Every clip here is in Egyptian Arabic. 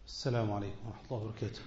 السلام عليكم ورحمة الله وبركاته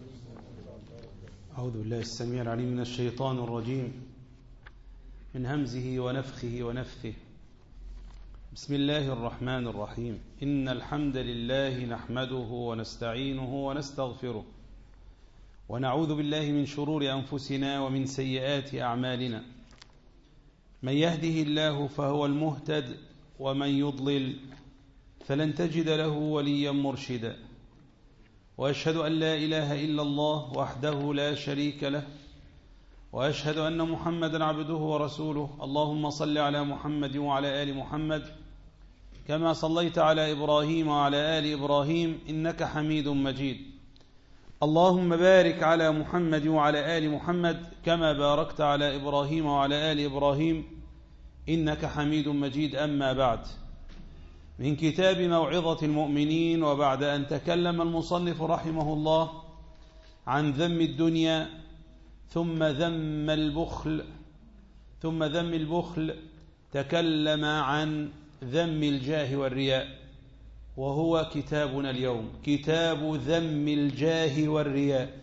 أعوذ بالله السميع العليم من الشيطان الرجيم من همزه ونفخه ونفثه بسم الله الرحمن الرحيم إن الحمد لله نحمده ونستعينه ونستغفره ونعوذ بالله من شرور أنفسنا ومن سيئات أعمالنا من يهده الله فهو المهتد ومن يضلل فلن تجد له وليا مرشدا وأشهد أن لا إله إلا الله وحده لا شريك له وأشهد أن محمدا عبده ورسوله اللهم صل على محمد وعلى آل محمد كما صليت على إبراهيم وعلى آل إبراهيم إنك حميد مجيد اللهم بارك على محمد وعلى آل محمد كما باركت على إبراهيم وعلى آل إبراهيم إنك حميد مجيد أما بعد من كتاب موعظة المؤمنين وبعد أن تكلم المصنف رحمه الله عن ذم الدنيا ثم ذم البخل ثم ذم البخل تكلم عن ذم الجاه والرياء وهو كتابنا اليوم كتاب ذم الجاه والرياء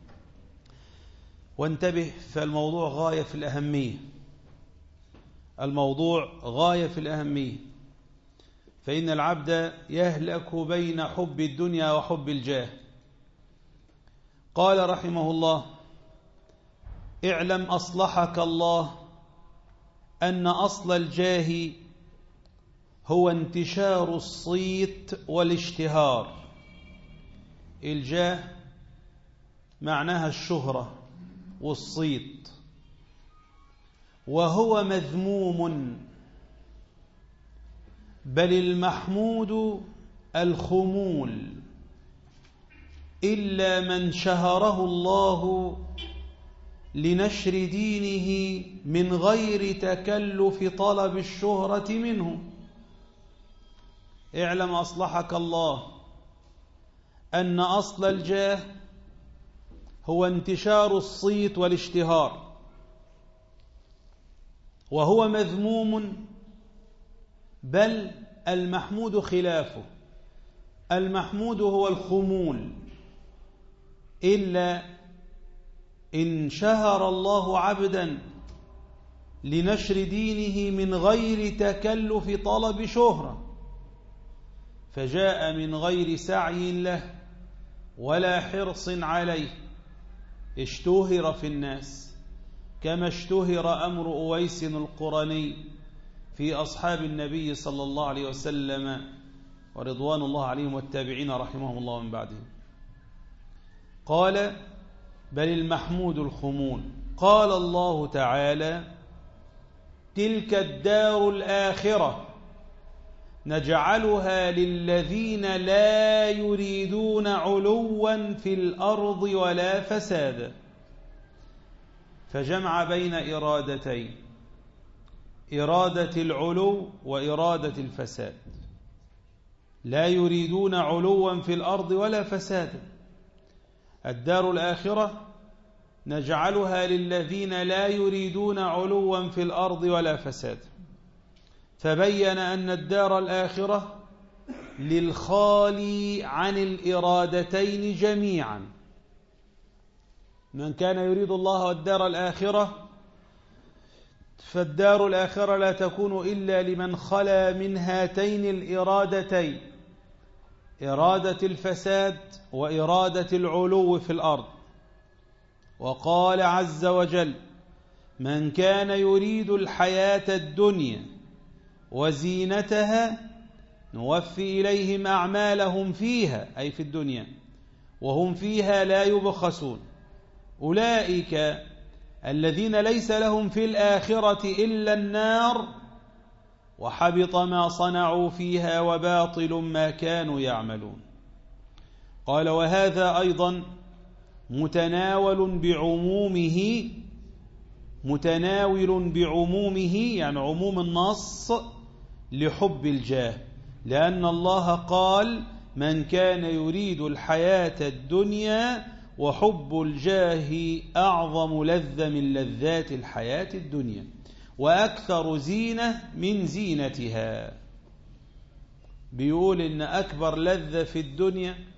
وانتبه فالموضوع غاية في الأهمية الموضوع غاية في الأهمية فإن العبد يهلك بين حب الدنيا وحب الجاه قال رحمه الله اعلم أصلحك الله أن أصل الجاه هو انتشار الصيت والاشتهار الجاه معناها الشهرة والصيت وهو مذموم بل المحمود الخمول إلا من شهره الله لنشر دينه من غير تكلف طلب الشهرة منه اعلم أصلحك الله أن أصل الجاه هو انتشار الصيت والاشتهار وهو مذموم بل المحمود خلافه المحمود هو الخمول إلا إن شهر الله عبدا لنشر دينه من غير تكلف طلب شهرة فجاء من غير سعي له ولا حرص عليه اشتهر في الناس كما اشتهر أمر أويس القرني في أصحاب النبي صلى الله عليه وسلم ورضوان الله عليهم والتابعين رحمهم الله من بعدهم قال بل المحمود الخمول قال الله تعالى تلك الدار الآخرة نجعلها للذين لا يريدون علوا في الأرض ولا فسادا فجمع بين إرادتين إرادة العلو وإرادة الفساد لا يريدون علوا في الأرض ولا فسادا الدار الآخرة نجعلها للذين لا يريدون علوا في الأرض ولا فساد فبين أن الدار الآخرة للخالي عن الإرادتين جميعا من كان يريد الله والدار الآخرة فالدار الآخرة لا تكون إلا لمن خلا من هاتين الإرادتين إرادة الفساد وإرادة العلو في الأرض وقال عز وجل من كان يريد الحياة الدنيا وزينتها نوفي إليهم أعمالهم فيها أي في الدنيا وهم فيها لا يبخسون أولئك الذين ليس لهم في الآخرة إلا النار وحبط ما صنعوا فيها وباطل ما كانوا يعملون قال وهذا أيضا متناول بعمومه متناول بعمومه يعني عموم النص لحب الجاه لأن الله قال من كان يريد الحياة الدنيا وحب الجاه أعظم لذة من لذات الحياة الدنيا وأكثر زينة من زينتها بيقول إن أكبر لذة في الدنيا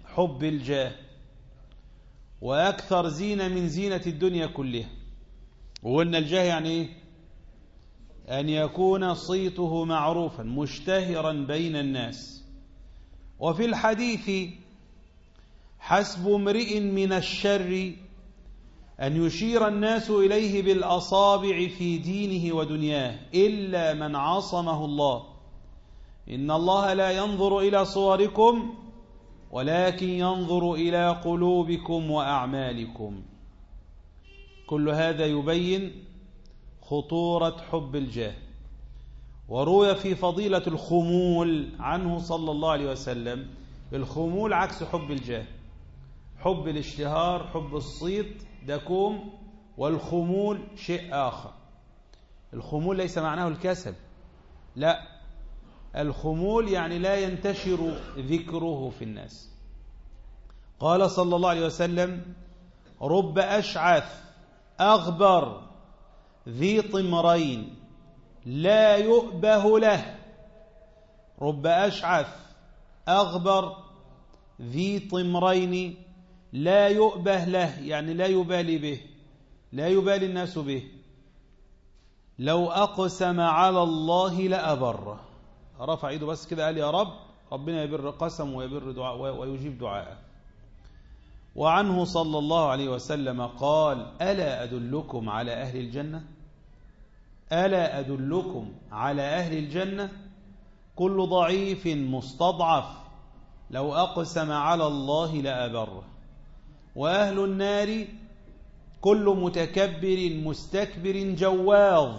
حب الجاه وأكثر زينة من زينة الدنيا كلها وقلنا الجاه يعني إيه أن يكون صيته معروفا مشتهرا بين الناس وفي الحديث حسب امرئ من الشر أن يشير الناس إليه بالأصابع في دينه ودنياه إلا من عصمه الله إن الله لا ينظر إلى صوركم ولكن ينظر إلى قلوبكم وأعمالكم كل هذا يبين خطورة حب الجاه وروي في فضيلة الخمول عنه صلى الله عليه وسلم الخمول عكس حب الجاه حب الاشتهار حب الصيت ده كوم والخمول شيء آخر الخمول ليس معناه الكسل لا الخمول يعني لا ينتشر ذكره في الناس قال صلى الله عليه وسلم رب أشعث أغبر ذي طمرين لا يؤبه له رب أشعث أغبر ذي طمرين لا يؤبه له يعني لا يبالي به لا يبالي الناس به لو أقسم على الله لأبره رفع ايده بس كده قال يا رب ربنا يبر قسم ويبر دعاء ويجيب دعاءه وعنه صلى الله عليه وسلم قال ألا أدلكم على أهل الجنة ألا أدلكم على أهل الجنة كل ضعيف مستضعف لو أقسم على الله لأبره وأهل النار كل متكبر مستكبر جواظ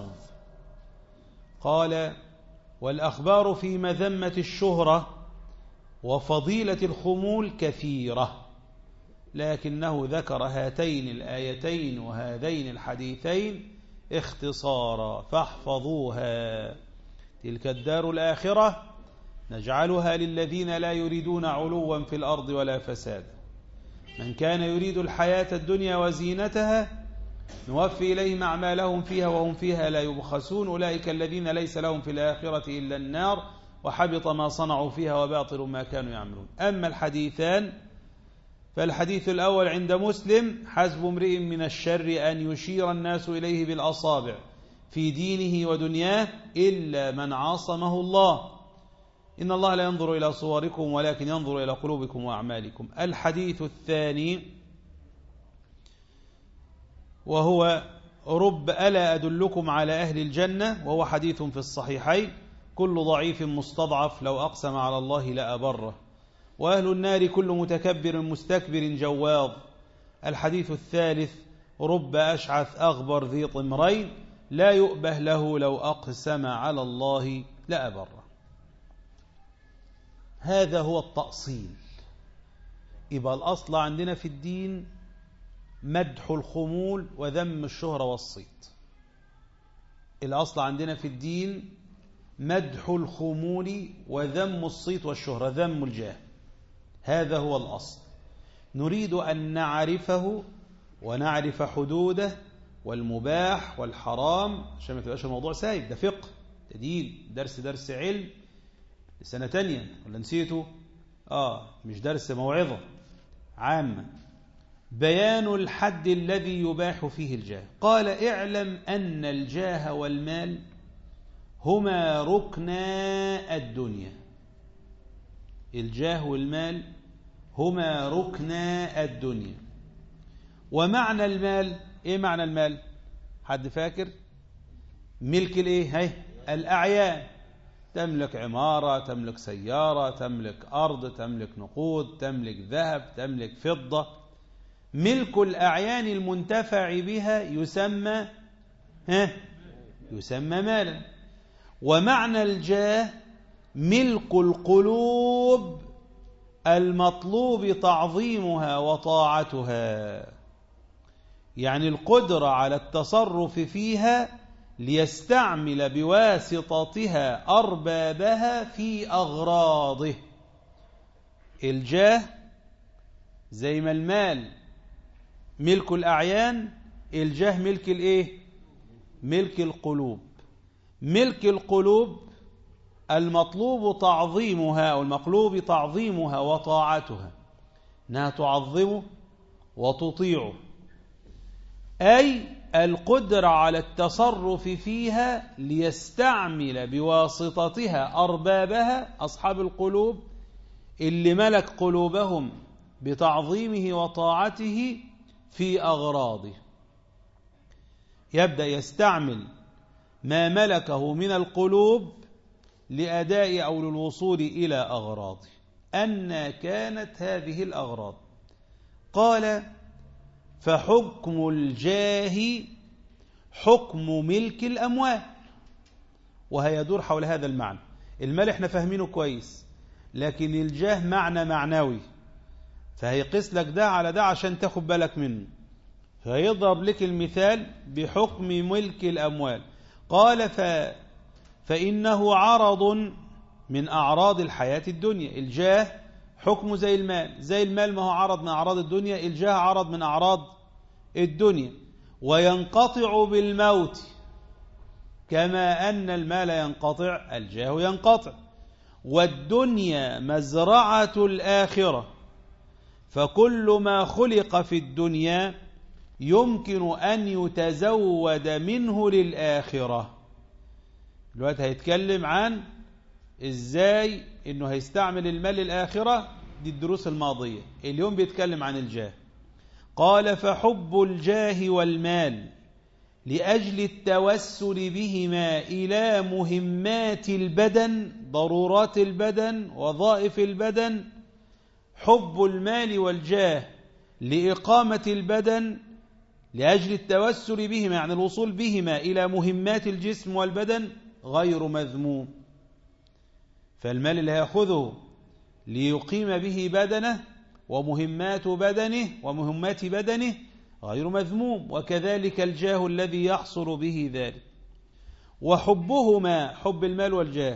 قال والأخبار في مذمة الشهرة وفضيلة الخمول كثيرة لكنه ذكر هاتين الآيتين وهذين الحديثين اختصارا فاحفظوها تلك الدار الآخرة نجعلها للذين لا يريدون علوا في الأرض ولا فساد من كان يريد الحياة الدنيا وزينتها نوفي إليهم أعمالهم فيها وهم فيها لا يبخسون أولئك الذين ليس لهم في الآخرة إلا النار وحبط ما صنعوا فيها وباطل ما كانوا يعملون أما الحديثان فالحديث الأول عند مسلم حسب امرئ من الشر أن يشير الناس إليه بالأصابع في دينه ودنياه إلا من عاصمه الله إن الله لا ينظر إلى صوركم ولكن ينظر إلى قلوبكم وأعمالكم الحديث الثاني وهو رب ألا أدلكم على أهل الجنة وهو حديث في الصحيحين كل ضعيف مستضعف لو أقسم على الله لأبره وأهل النار كل متكبر مستكبر جواظ الحديث الثالث رب أشعث أغبر ذي طمرين لا يؤبه له لو أقسم على الله لأبره هذا هو التأصيل يبقى الأصل عندنا في الدين مدح الخمول وذم الشهرة والصيت الأصل عندنا في الدين مدح الخمول وذم الصيت والشهرة ذم الجاه هذا هو الأصل نريد أن نعرفه ونعرف حدوده والمباح والحرام عشان ما تبقاش الموضوع سايب ده فقه ده دين درس درس علم سنة تانية ولا نسيته آه مش درس موعظة عامة بيان الحد الذي يباح فيه الجاه قال اعلم أن الجاه والمال هما ركنا الدنيا الجاه والمال هما ركنا الدنيا ومعنى المال ايه معنى المال حد فاكر ملك الايه هي الاعيان تملك عمارة تملك سيارة تملك أرض تملك نقود تملك ذهب تملك فضة ملك الأعيان المنتفع بها يسمى ها يسمى مالا ومعنى الجاه ملك القلوب المطلوب تعظيمها وطاعتها يعني القدرة على التصرف فيها ليستعمل بواسطتها أربابها في أغراضه الجاه زي ما المال ملك الأعيان الجاه ملك الإيه ملك القلوب ملك القلوب المطلوب تعظيمها أو المقلوب تعظيمها وطاعتها أنها تعظمه وتطيعه أي القدرة على التصرف فيها ليستعمل بواسطتها أربابها أصحاب القلوب اللي ملك قلوبهم بتعظيمه وطاعته في أغراضه يبدأ يستعمل ما ملكه من القلوب لأداء أو للوصول إلى أغراضه أن كانت هذه الأغراض قال فحكم الجاه حكم ملك الأموال وهيدور حول هذا المعنى المال احنا فاهمينه كويس لكن الجاه معنى معنوي فهيقيس لك ده على ده عشان تاخد بالك منه فيضرب لك المثال بحكم ملك الأموال قال ف فإنه عرض من أعراض الحياة الدنيا الجاه حكمه زي المال زي المال ما هو عرض من أعراض الدنيا الجاه عرض من أعراض الدنيا وينقطع بالموت كما أن المال ينقطع الجاه ينقطع والدنيا مزرعة الآخرة فكل ما خلق في الدنيا يمكن أن يتزود منه للآخرة دلوقتي هيتكلم عن ازاي انه هيستعمل المال للآخرة دي الدروس الماضية اليوم بيتكلم عن الجاه قال فحب الجاه والمال لأجل التوسل بهما إلى مهمات البدن ضرورات البدن وظائف البدن حب المال والجاه لإقامة البدن لأجل التوسل بهما يعني الوصول بهما إلى مهمات الجسم والبدن غير مذموم فالمال اللي هيأخذه ليقيم به بدنه ومهمات بدنه ومهمات بدنه غير مذموم وكذلك الجاه الذي يحصل به ذلك وحبهما حب المال والجاه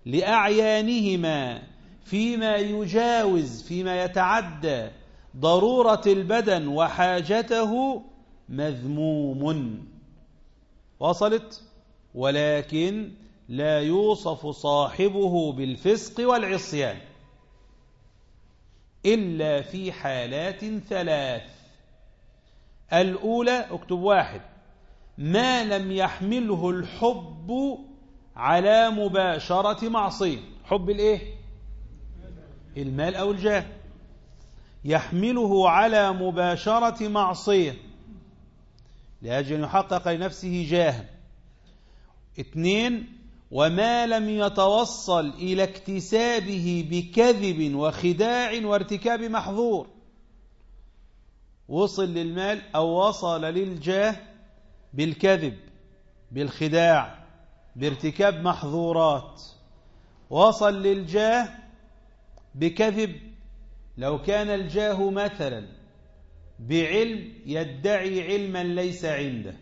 لأعيانهما فيما يجاوز فيما يتعدى ضرورة البدن وحاجته مذموم وصلت ولكن لا يوصف صاحبه بالفسق والعصيان إلا في حالات ثلاث الأولى اكتب واحد ما لم يحمله الحب على مباشرة معصية حب الايه المال أو الجاه يحمله على مباشرة معصية لأجل أن يحقق لنفسه جاها اثنين وما لم يتوصل إلى اكتسابه بكذب وخداع وارتكاب محظور وصل للمال أو وصل للجاه بالكذب بالخداع بارتكاب محظورات وصل للجاه بكذب لو كان الجاه مثلا بعلم يدعي علما ليس عنده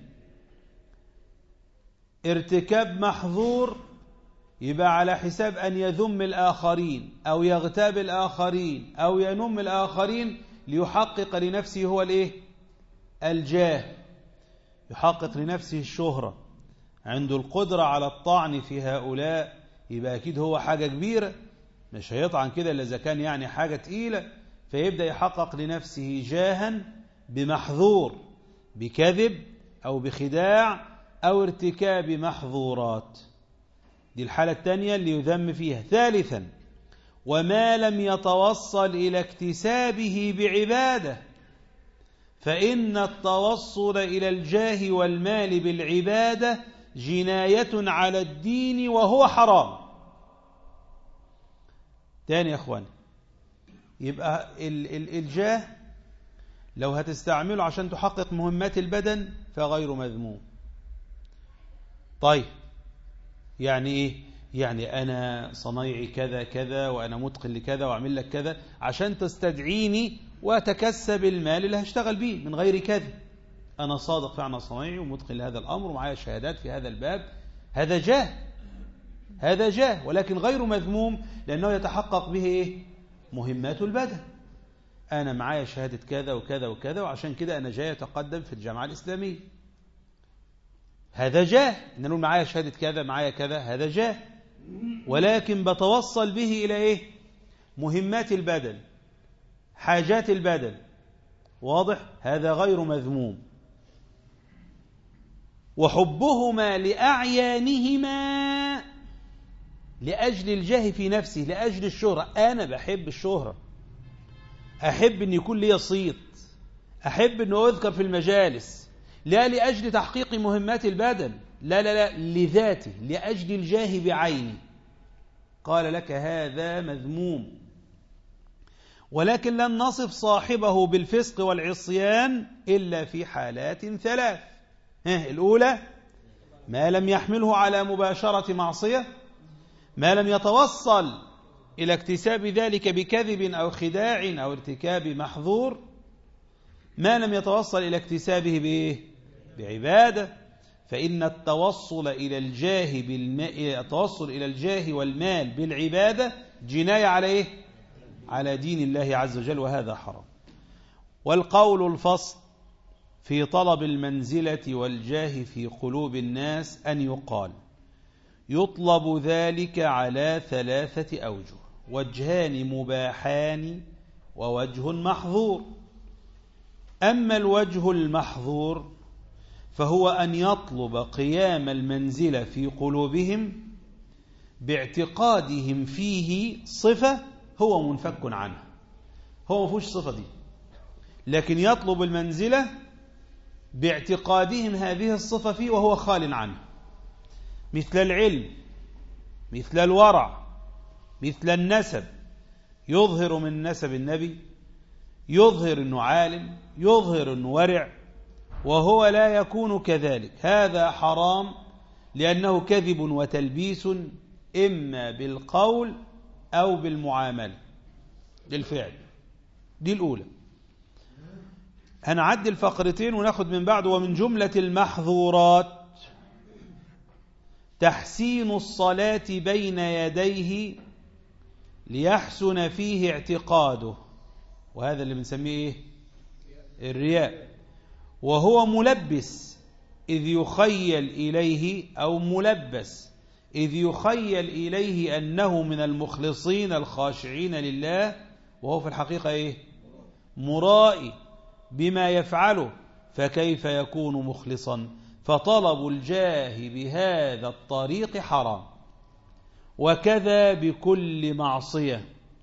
ارتكاب محظور يبقى على حساب أن يذم الآخرين أو يغتاب الآخرين أو ينم الآخرين ليحقق لنفسه هو الإيه؟ الجاه يحقق لنفسه الشهرة عنده القدرة على الطعن في هؤلاء يبقى أكيد هو حاجة كبيرة مش هيطعن كده إلا إذا كان يعني حاجة تقيلة فيبدأ يحقق لنفسه جاها بمحظور بكذب أو بخداع أو ارتكاب محظورات دي الحالة الثانية اللي يذم فيها ثالثا وما لم يتوصل إلى اكتسابه بعبادة فإن التوصل إلى الجاه والمال بالعبادة جناية على الدين وهو حرام تاني يا أخوان يبقى الجاه لو هتستعمله عشان تحقق مهمات البدن فغير مذموم طيب يعني ايه يعني انا صنايعي كذا كذا وانا متقن لكذا واعمل لك كذا عشان تستدعيني واتكسب المال اللي هشتغل بيه من غير كذب انا صادق فعلا صنايعي ومتقن لهذا الامر ومعايا شهادات في هذا الباب هذا جاه هذا جاه ولكن غير مذموم لانه يتحقق به ايه مهمات البدن انا معايا شهاده كذا وكذا وكذا وعشان كده انا جاي اتقدم في الجامعه الاسلاميه هذا جاه ان نقول معايا شهاده كذا معايا كذا هذا جاه ولكن بتوصل به الى ايه مهمات البدن حاجات البدن واضح هذا غير مذموم وحبهما لأعيانهما لأجل الجاه في نفسه لأجل الشهرة أنا بحب الشهرة أحب أن يكون لي صيت أحب أن أذكر في المجالس لا لأجل تحقيق مهمات البدن لا لا لا لذاته لأجل الجاه بعيني قال لك هذا مذموم ولكن لن نصف صاحبه بالفسق والعصيان إلا في حالات ثلاث الأولى ما لم يحمله على مباشرة معصية ما لم يتوصل إلى اكتساب ذلك بكذب أو خداع أو ارتكاب محظور ما لم يتوصل إلى اكتسابه بإيه؟ بعبادة فإن التوصل إلى الجاه بالماء التوصل إلى الجاه والمال بالعبادة جناية على إيه؟ على دين الله عز وجل وهذا حرام والقول الفصل في طلب المنزلة والجاه في قلوب الناس أن يقال يطلب ذلك على ثلاثة أوجه وجهان مباحان ووجه محظور أما الوجه المحظور فهو أن يطلب قيام المنزلة في قلوبهم باعتقادهم فيه صفة هو منفك عنها هو ما فيهوش الصفة دي لكن يطلب المنزلة باعتقادهم هذه الصفة فيه وهو خال عنه مثل العلم مثل الورع مثل النسب يظهر من نسب النبي يظهر أنه عالم يظهر أنه ورع وهو لا يكون كذلك هذا حرام لأنه كذب وتلبيس إما بالقول أو بالمعاملة للفعل دي الأولى هنعدي الفقرتين وناخد من بعد ومن جملة المحظورات تحسين الصلاة بين يديه ليحسن فيه اعتقاده وهذا اللي بنسميه ايه الرياء وهو ملبس إذ يخيل إليه أو ملبس إذ يخيل إليه أنه من المخلصين الخاشعين لله وهو في الحقيقة إيه مرائي بما يفعله فكيف يكون مخلصا فطلب الجاه بهذا الطريق حرام وكذا بكل معصية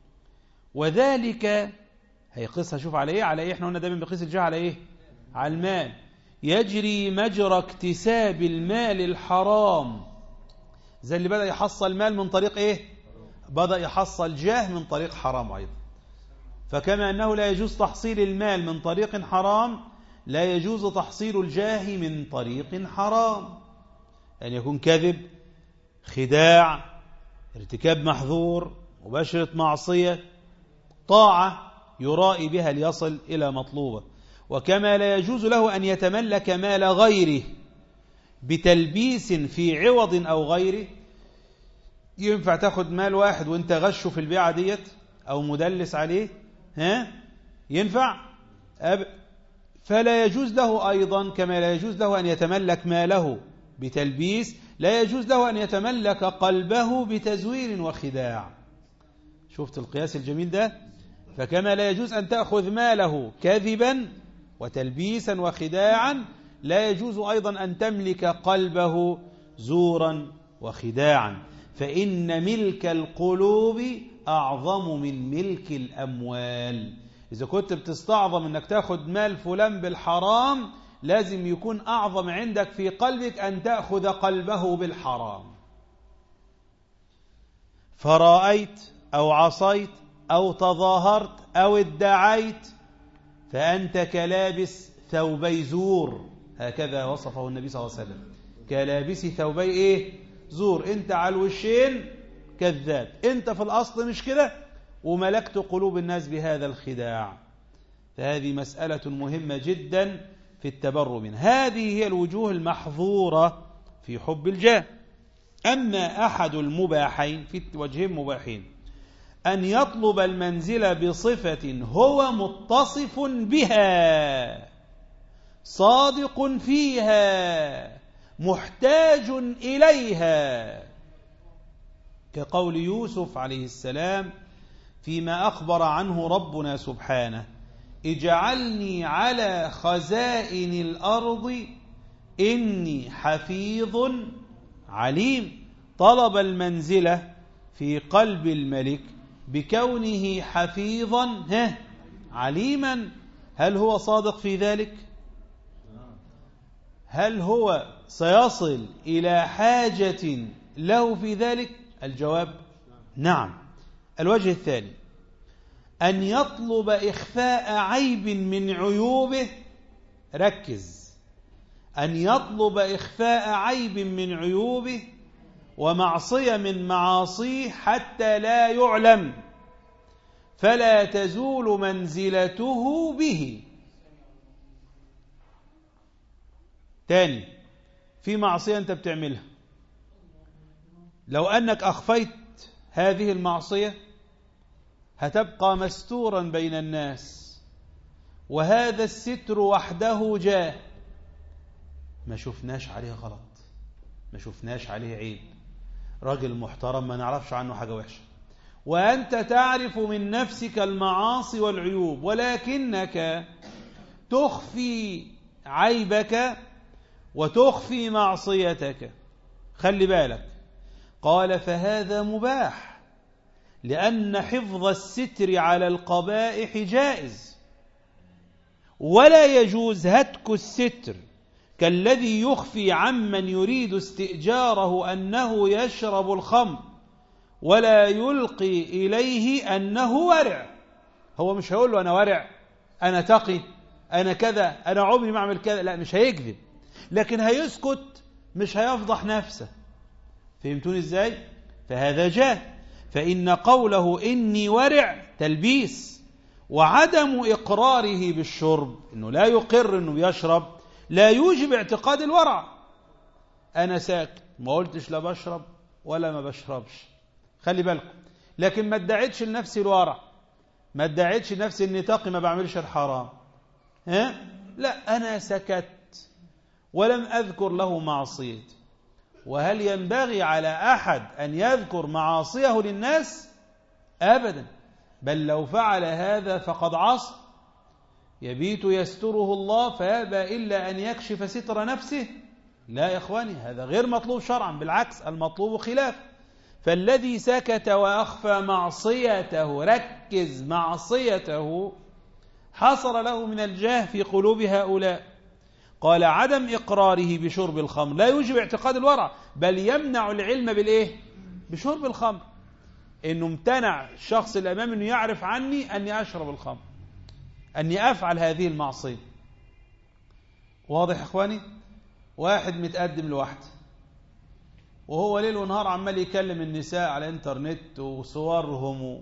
وذلك هيقصها شوف على ايه على ايه احنا قلنا دايما بقيس الجاه على ايه على المال يجري مجرى اكتساب المال الحرام زي اللي بدأ يحصل مال من طريق ايه بدأ يحصل جاه من طريق حرام ايضا فكما أنه لا يجوز تحصيل المال من طريق حرام لا يجوز تحصيل الجاه من طريق حرام أن يعني يكون كذب خداع ارتكاب محظور مباشرة معصية طاعة يرائي بها ليصل إلى مطلوبة وكما لا يجوز له أن يتملك مال غيره بتلبيس في عوض أو غيره ينفع تاخد مال واحد وانت غشه في البيعة ديت أو مدلس عليه ها ينفع أب فلا يجوز له أيضا كما لا يجوز له أن يتملك ماله بتلبيس لا يجوز له أن يتملك قلبه بتزوير وخداع شفت القياس الجميل ده فكما لا يجوز أن تأخذ ماله كذبا وتلبيسا وخداعا لا يجوز أيضا أن تملك قلبه زورا وخداعا فإن ملك القلوب أعظم من ملك الأموال إذا كنت بتستعظم أنك تأخذ مال فلان بالحرام لازم يكون أعظم عندك في قلبك أن تأخذ قلبه بالحرام فرأيت أو عصيت أو تظاهرت أو ادعيت فأنت كلابس ثوبي زور هكذا وصفه النبي صلى الله عليه وسلم كلابس ثوبي إيه زور أنت على الوشين كذاب أنت في الأصل مش كده وملكت قلوب الناس بهذا الخداع فهذه مسألة مهمة جدا في التبر من هذه هي الوجوه المحظورة في حب الجاه أما أحد المباحين في وجهين مباحين أن يطلب المنزل بصفة هو متصف بها صادق فيها محتاج إليها كقول يوسف عليه السلام فيما أخبر عنه ربنا سبحانه اجعلني على خزائن الأرض إني حفيظ عليم طلب المنزلة في قلب الملك بكونه حفيظا ها عليما هل هو صادق في ذلك هل هو سيصل إلى حاجة له في ذلك الجواب نعم الوجه الثاني أن يطلب إخفاء عيب من عيوبه ركز أن يطلب إخفاء عيب من عيوبه ومعصية من معاصيه حتى لا يعلم فلا تزول منزلته به تاني في معصية أنت بتعملها لو أنك أخفيت هذه المعصية هتبقى مستورا بين الناس وهذا الستر وحده جاء ما شفناش عليه غلط ما شفناش عليه عيب راجل محترم ما نعرفش عنه حاجة وحشة وأنت تعرف من نفسك المعاصي والعيوب ولكنك تخفي عيبك وتخفي معصيتك خلي بالك قال فهذا مباح لأن حفظ الستر على القبائح جائز ولا يجوز هتك الستر كالذي يخفي عمن يريد استئجاره أنه يشرب الخمر ولا يلقي إليه أنه ورع هو مش هيقول له أنا ورع أنا تقي أنا كذا أنا عمري ما أعمل كذا لا مش هيكذب لكن هيسكت مش هيفضح نفسه فهمتوني ازاي فهذا جاء فإن قوله إني ورع تلبيس وعدم إقراره بالشرب إنه لا يقر إنه يشرب لا يوجب اعتقاد الورع أنا ساكت ما قلتش لا بشرب ولا ما بشربش خلي بالكم لكن ما ادعيتش لنفسي الورع ما ادعيتش لنفسي اني تقي ما بعملش الحرام ها لا انا سكت ولم اذكر له معصيتي وهل ينبغي على أحد أن يذكر معاصيه للناس أبدا بل لو فعل هذا فقد عصى يبيت يستره الله فيأبى إلا أن يكشف ستر نفسه لا يا إخواني هذا غير مطلوب شرعا بالعكس المطلوب خلاف فالذي سكت وأخفى معصيته ركز معصيته حصل له من الجاه في قلوب هؤلاء قال عدم إقراره بشرب الخمر لا يوجب اعتقاد الورع بل يمنع العلم بالإيه بشرب الخمر إنه امتنع الشخص الأمام أنه يعرف عني أني أشرب الخمر أني أفعل هذه المعصية واضح إخواني واحد متقدم لوحده وهو ليل ونهار عمال يكلم النساء على الانترنت وصورهم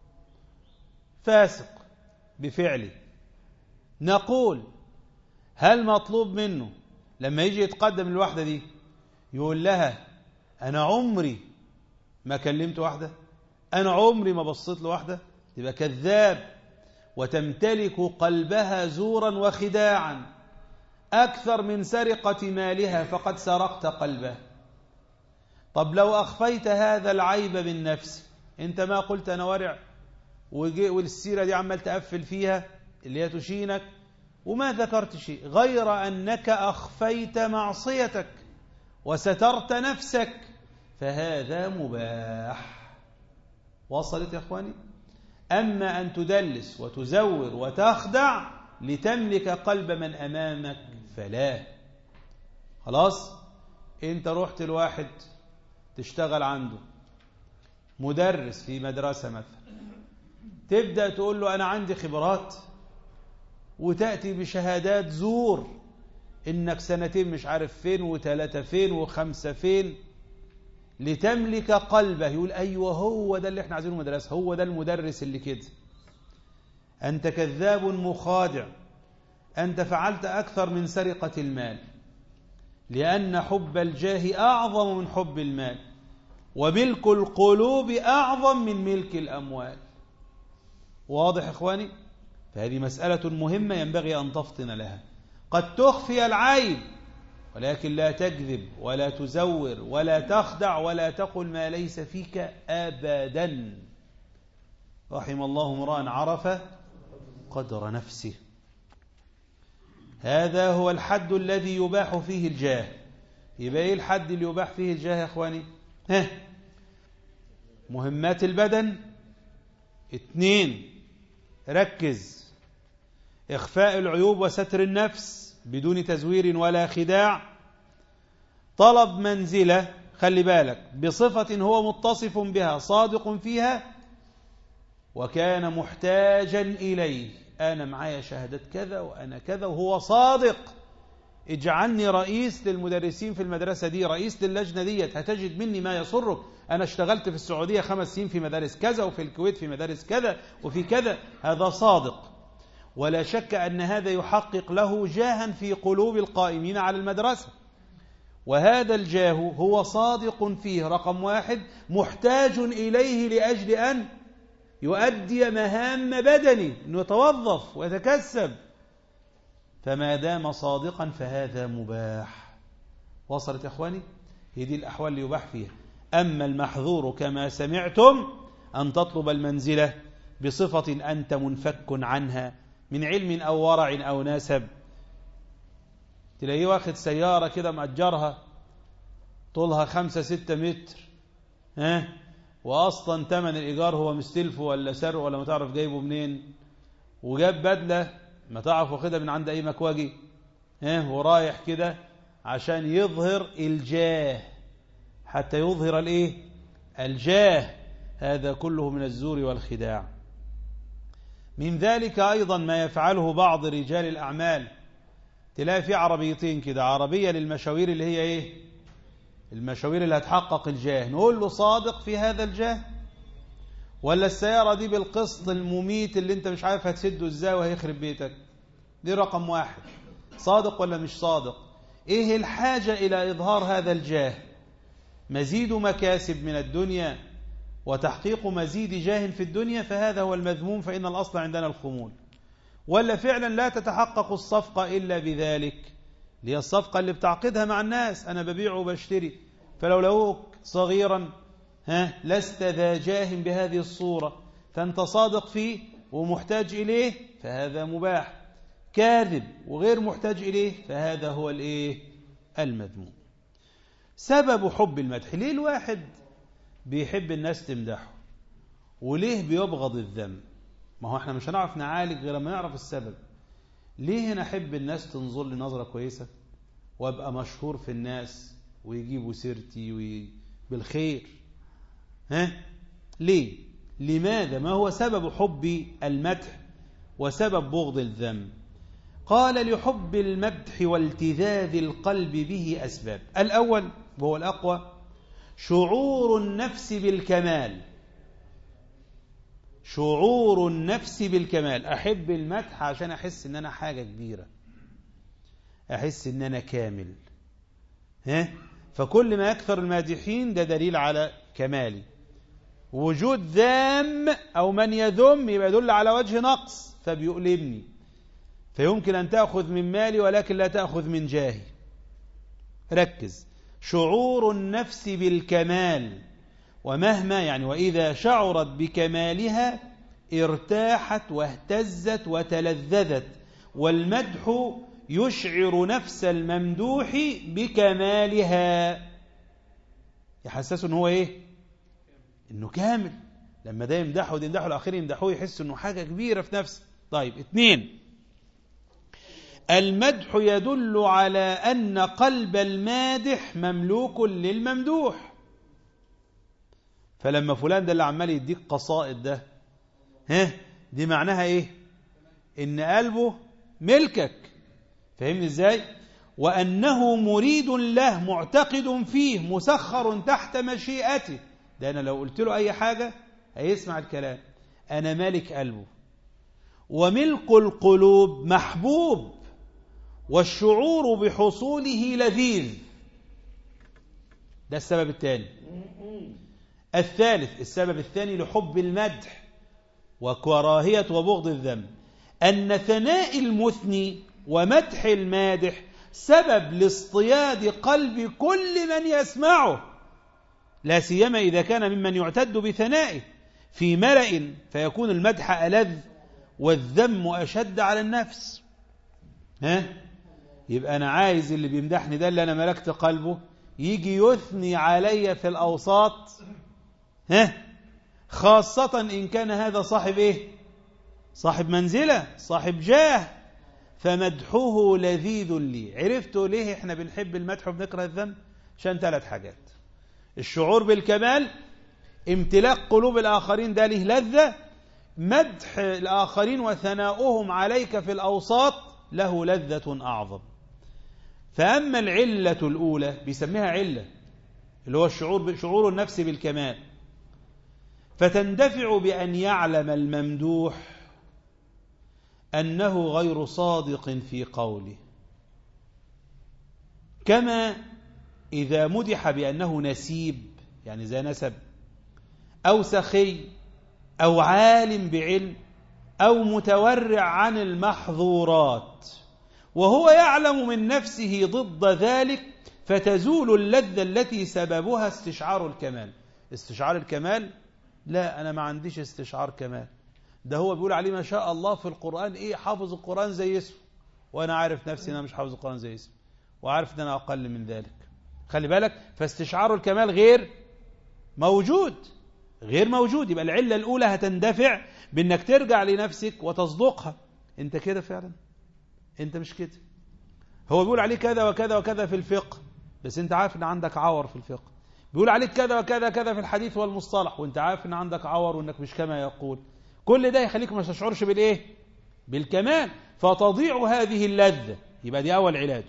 فاسق بفعله نقول هل مطلوب منه لما يجي يتقدم الواحدة دي يقول لها أنا عمري ما كلمت واحدة أنا عمري ما بصيت لواحدة تبقى كذاب وتمتلك قلبها زورا وخداعا أكثر من سرقة مالها فقد سرقت قلبه طب لو أخفيت هذا العيب من نفسك أنت ما قلت أنا ورع والسيرة دي عمال تقفل فيها اللي هي تشينك وما ذكرت شيء غير أنك أخفيت معصيتك وسترت نفسك فهذا مباح وصلت يا أخواني أما أن تدلس وتزور وتخدع لتملك قلب من أمامك فلا خلاص انت رحت الواحد تشتغل عنده مدرس في مدرسة مثلا تبدأ تقول له أنا عندي خبرات وتأتي بشهادات زور إنك سنتين مش عارف فين وثلاثة فين وخمسة فين لتملك قلبه يقول أيوة هو ده اللي احنا عايزينه مدرسة هو ده المدرس اللي كده أنت كذاب مخادع أنت فعلت أكثر من سرقة المال لأن حب الجاه أعظم من حب المال وملك القلوب أعظم من ملك الأموال واضح إخواني فهذه مسألة مهمة ينبغي أن تفطن لها قد تخفي العيب ولكن لا تكذب ولا تزور ولا تخدع ولا تقل ما ليس فيك أبدا رحم الله امرأ عرف قدر نفسه هذا هو الحد الذي يباح فيه الجاه يبقى ايه الحد اللي يباح فيه الجاه يا اخواني ها مهمات البدن اتنين ركز إخفاء العيوب وستر النفس بدون تزوير ولا خداع طلب منزلة خلي بالك بصفة هو متصف بها صادق فيها وكان محتاجا إليه أنا معايا شهادة كذا وأنا كذا وهو صادق اجعلني رئيس للمدرسين في المدرسة دي رئيس للجنة دي هتجد مني ما يسرك أنا اشتغلت في السعودية خمس سنين في مدارس كذا وفي الكويت في مدارس كذا وفي كذا هذا صادق ولا شك أن هذا يحقق له جاها في قلوب القائمين على المدرسة وهذا الجاه هو صادق فيه رقم واحد محتاج إليه لأجل أن يؤدي مهام بدني أنه يتوظف ويتكسب فما دام صادقا فهذا مباح وصلت يا أخواني هي دي الأحوال اللي يباح فيها أما المحظور كما سمعتم أن تطلب المنزلة بصفة أنت منفك عنها من علم أو ورع أو نسب تلاقيه واخد سيارة كده مأجرها طولها خمسة ستة متر ها وأصلا تمن الإيجار هو مستلفه ولا سرقه ولا ما تعرف جايبه منين وجاب بدلة ما تعرف واخدها من عند أي مكواجي ها ورايح كده عشان يظهر الجاه حتى يظهر الايه الجاه هذا كله من الزور والخداع من ذلك أيضا ما يفعله بعض رجال الأعمال تلاقي في عربيتين كده عربية للمشاوير اللي هي ايه المشاوير اللي هتحقق الجاه نقول له صادق في هذا الجاه ولا السيارة دي بالقسط المميت اللي انت مش عارف هتسده ازاي وهيخرب بيتك دي رقم واحد صادق ولا مش صادق ايه الحاجة الى اظهار هذا الجاه مزيد مكاسب من الدنيا وتحقيق مزيد جاه في الدنيا فهذا هو المذموم فإن الأصل عندنا الخمول ولا فعلا لا تتحقق الصفقة إلا بذلك لي الصفقة اللي بتعقدها مع الناس أنا ببيع وبشتري فلو لوك صغيرا ها لست ذا جاه بهذه الصورة فأنت صادق فيه ومحتاج إليه فهذا مباح كاذب وغير محتاج إليه فهذا هو الإيه المذموم سبب حب المدح ليه الواحد بيحب الناس تمدحه وليه بيبغض الذنب ما هو احنا مش هنعرف نعالج غير لما نعرف السبب ليه انا احب الناس تنظر لي نظره كويسه وابقى مشهور في الناس ويجيبوا سيرتي وي... بالخير ها ليه لماذا ما هو سبب حب المدح وسبب بغض الذنب قال لحب المدح والتذاذ القلب به أسباب الأول وهو الأقوى شعور النفس بالكمال شعور النفس بالكمال أحب المدح عشان أحس إن أنا حاجة كبيرة أحس إن أنا كامل ها فكل ما يكثر المادحين ده دليل على كمالي وجود ذام أو من يذم يبقى يدل على وجه نقص فبيؤلمني فيمكن أن تأخذ من مالي ولكن لا تأخذ من جاهي ركز شعور النفس بالكمال ومهما يعني وإذا شعرت بكمالها ارتاحت واهتزت وتلذذت والمدح يشعر نفس الممدوح بكمالها يحسسه ان هو ايه انه كامل لما ده يمدحه وده يمدحه الاخر يمدحوه يحس انه حاجه كبيره في نفسه طيب اثنين المدح يدل على أن قلب المادح مملوك للممدوح فلما فلان ده اللي عمال يديك قصائد ده ها دي معناها ايه ان قلبه ملكك فاهمني ازاي وانه مريد له معتقد فيه مسخر تحت مشيئته ده انا لو قلت له اي حاجه هيسمع الكلام انا مالك قلبه وملك القلوب محبوب والشعور بحصوله لذيذ ده السبب الثاني الثالث السبب الثاني لحب المدح وكراهية وبغض الذنب أن ثناء المثني ومدح المادح سبب لاصطياد قلب كل من يسمعه لا سيما إذا كان ممن يعتد بثنائه في ملأ فيكون المدح ألذ والذم أشد على النفس ها يبقى أنا عايز اللي بيمدحني ده اللي أنا ملكت قلبه يجي يثني علي في الأوساط ها خاصة إن كان هذا صاحب إيه صاحب منزلة صاحب جاه فمدحه لذيذ لي عرفتوا ليه احنا بنحب المدح وبنكره الذم عشان ثلاث حاجات الشعور بالكمال امتلاك قلوب الآخرين ده له لذة مدح الآخرين وثناؤهم عليك في الأوساط له لذة أعظم فأما العلة الأولى بيسميها علة اللي هو الشعور شعور النفس بالكمال فتندفع بأن يعلم الممدوح أنه غير صادق في قوله كما إذا مدح بأنه نسيب يعني زي نسب أو سخي أو عالم بعلم أو متورع عن المحظورات وهو يعلم من نفسه ضد ذلك فتزول اللذة التي سببها استشعار الكمال استشعار الكمال لا أنا ما عنديش استشعار كمال ده هو بيقول عليه ما شاء الله في القرآن إيه حافظ القرآن زي اسمه وأنا عارف نفسي أنا مش حافظ القرآن زي اسمه وعارف أن أنا أقل من ذلك خلي بالك فاستشعار الكمال غير موجود غير موجود يبقى العلة الأولى هتندفع بأنك ترجع لنفسك وتصدقها أنت كده فعلا أنت مش كده هو بيقول عليه كذا وكذا وكذا في الفقه بس أنت عارف أن عندك عور في الفقه بيقول عليك كذا وكذا كذا في الحديث والمصطلح وانت عارف ان عندك عور وانك مش كما يقول كل ده يخليك ما تشعرش بالايه بالكمال فتضيع هذه اللذة يبقى دي اول علاج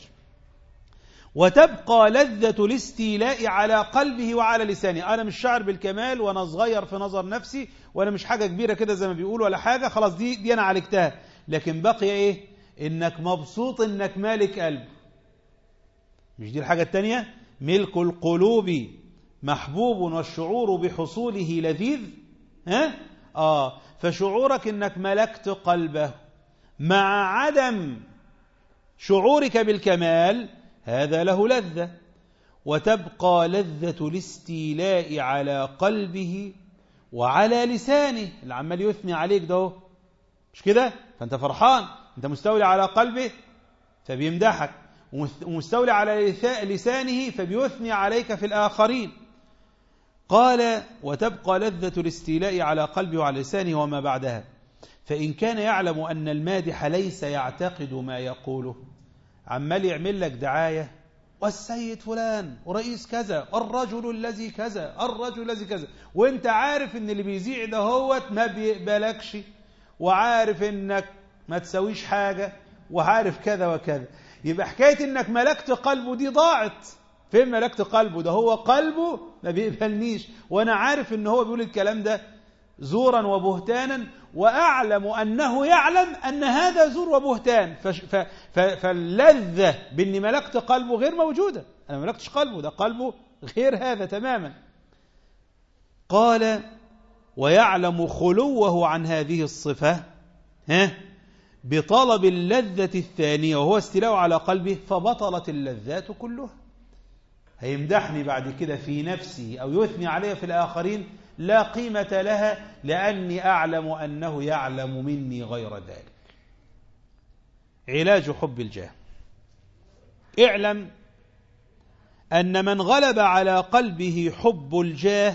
وتبقى لذة الاستيلاء على قلبه وعلى لسانه أنا مش شعر بالكمال وأنا صغير في نظر نفسي وأنا مش حاجة كبيرة كده زي ما بيقولوا ولا حاجة خلاص دي, دي أنا عالجتها لكن بقي إيه إنك مبسوط إنك مالك قلب مش دي الحاجة التانية ملك القلوب محبوب والشعور بحصوله لذيذ ها آه فشعورك إنك ملكت قلبه مع عدم شعورك بالكمال هذا له لذة وتبقى لذة الاستيلاء على قلبه وعلى لسانه اللي عمال يثني عليك ده مش كده فانت فرحان انت مستولي على قلبه فبيمدحك ومستولي على لسانه فبيثني عليك في الآخرين قال وتبقى لذة الاستيلاء على قلبه وعلى لسانه وما بعدها فإن كان يعلم أن المادح ليس يعتقد ما يقوله عمال يعمل لك دعاية والسيد فلان ورئيس كذا الرجل الذي كذا الرجل الذي كذا وانت عارف ان اللي بيذيع ده هو ما بيقبلكش وعارف انك ما تسويش حاجة وعارف كذا وكذا يبقى حكاية انك ملكت قلبه دي ضاعت فين ملكت قلبه ده هو قلبه ما بيقبلنيش وانا عارف ان هو بيقول الكلام ده زورا وبهتانا واعلم انه يعلم ان هذا زور وبهتان فاللذه باني ملكت قلبه غير موجوده انا ما ملكتش قلبه ده قلبه غير هذا تماما قال ويعلم خلوه عن هذه الصفه ها بطلب اللذة الثانية وهو استيلاء على قلبه فبطلت اللذات كلها هيمدحني بعد كده في نفسه أو يثني علي في الآخرين لا قيمة لها لأني أعلم أنه يعلم مني غير ذلك علاج حب الجاه اعلم أن من غلب على قلبه حب الجاه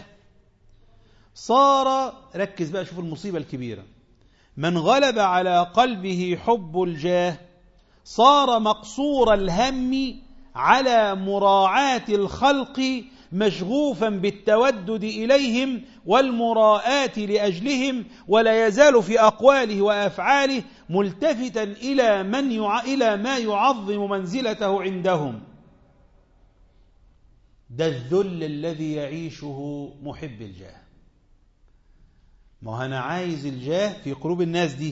صار ركز بقى شوف المصيبة الكبيرة من غلب على قلبه حب الجاه صار مقصور الهم على مراعاة الخلق مشغوفا بالتودد إليهم والمراءات لأجلهم ولا يزال في أقواله وأفعاله ملتفتا إلى, من يع... إلى ما يعظم منزلته عندهم ده الذل الذي يعيشه محب الجاه ما أنا عايز الجاه في قلوب الناس دي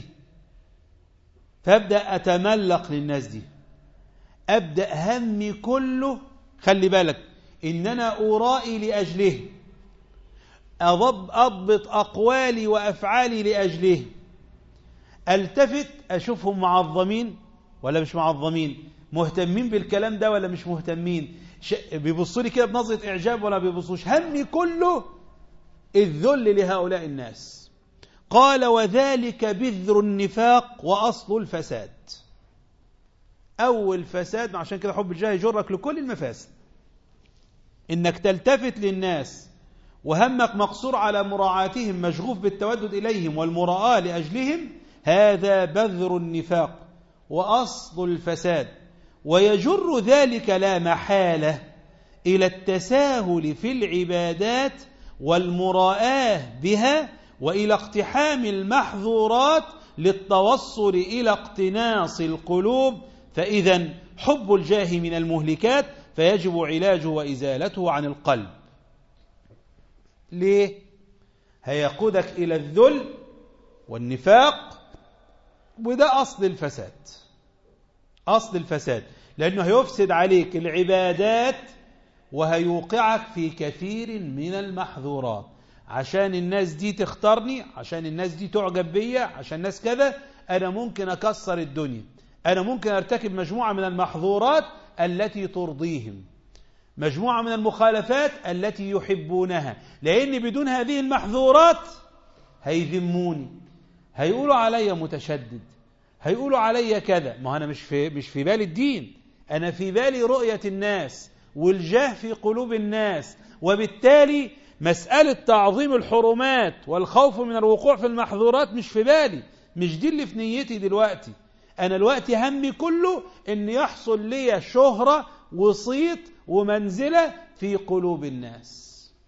فابدأ أتملق للناس دي أبدأ همي كله خلي بالك إن أنا أرائي لأجله أضب أضبط أقوالي وأفعالي لأجله ألتفت أشوفهم معظمين ولا مش معظمين مهتمين بالكلام ده ولا مش مهتمين بيبصوا لي كده بنظرة إعجاب ولا بيبصوش همي كله الذل لهؤلاء الناس قال وذلك بذر النفاق وأصل الفساد أول فساد عشان كده حب الجاه يجرك لكل المفاسد إنك تلتفت للناس وهمك مقصور على مراعاتهم مشغوف بالتودد إليهم والمراءة لأجلهم هذا بذر النفاق وأصل الفساد ويجر ذلك لا محالة إلى التساهل في العبادات والمراءة بها وإلى اقتحام المحظورات للتوصل إلى اقتناص القلوب فإذا حب الجاه من المهلكات فيجب علاجه وإزالته عن القلب ليه؟ هيقودك إلى الذل والنفاق وده أصل الفساد أصل الفساد لأنه هيفسد عليك العبادات وهيوقعك في كثير من المحظورات عشان الناس دي تختارني عشان الناس دي تعجب بيا عشان الناس كذا أنا ممكن أكسر الدنيا أنا ممكن أرتكب مجموعة من المحظورات التي ترضيهم مجموعة من المخالفات التي يحبونها لأن بدون هذه المحظورات هيذموني هيقولوا علي متشدد هيقولوا علي كذا ما أنا مش في, مش في بالي الدين أنا في بالي رؤية الناس والجاه في قلوب الناس وبالتالي مسألة تعظيم الحرمات والخوف من الوقوع في المحظورات مش في بالي مش دي اللي في نيتي دلوقتي أنا الوقت همي كله أن يحصل لي شهرة وصيت ومنزلة في قلوب الناس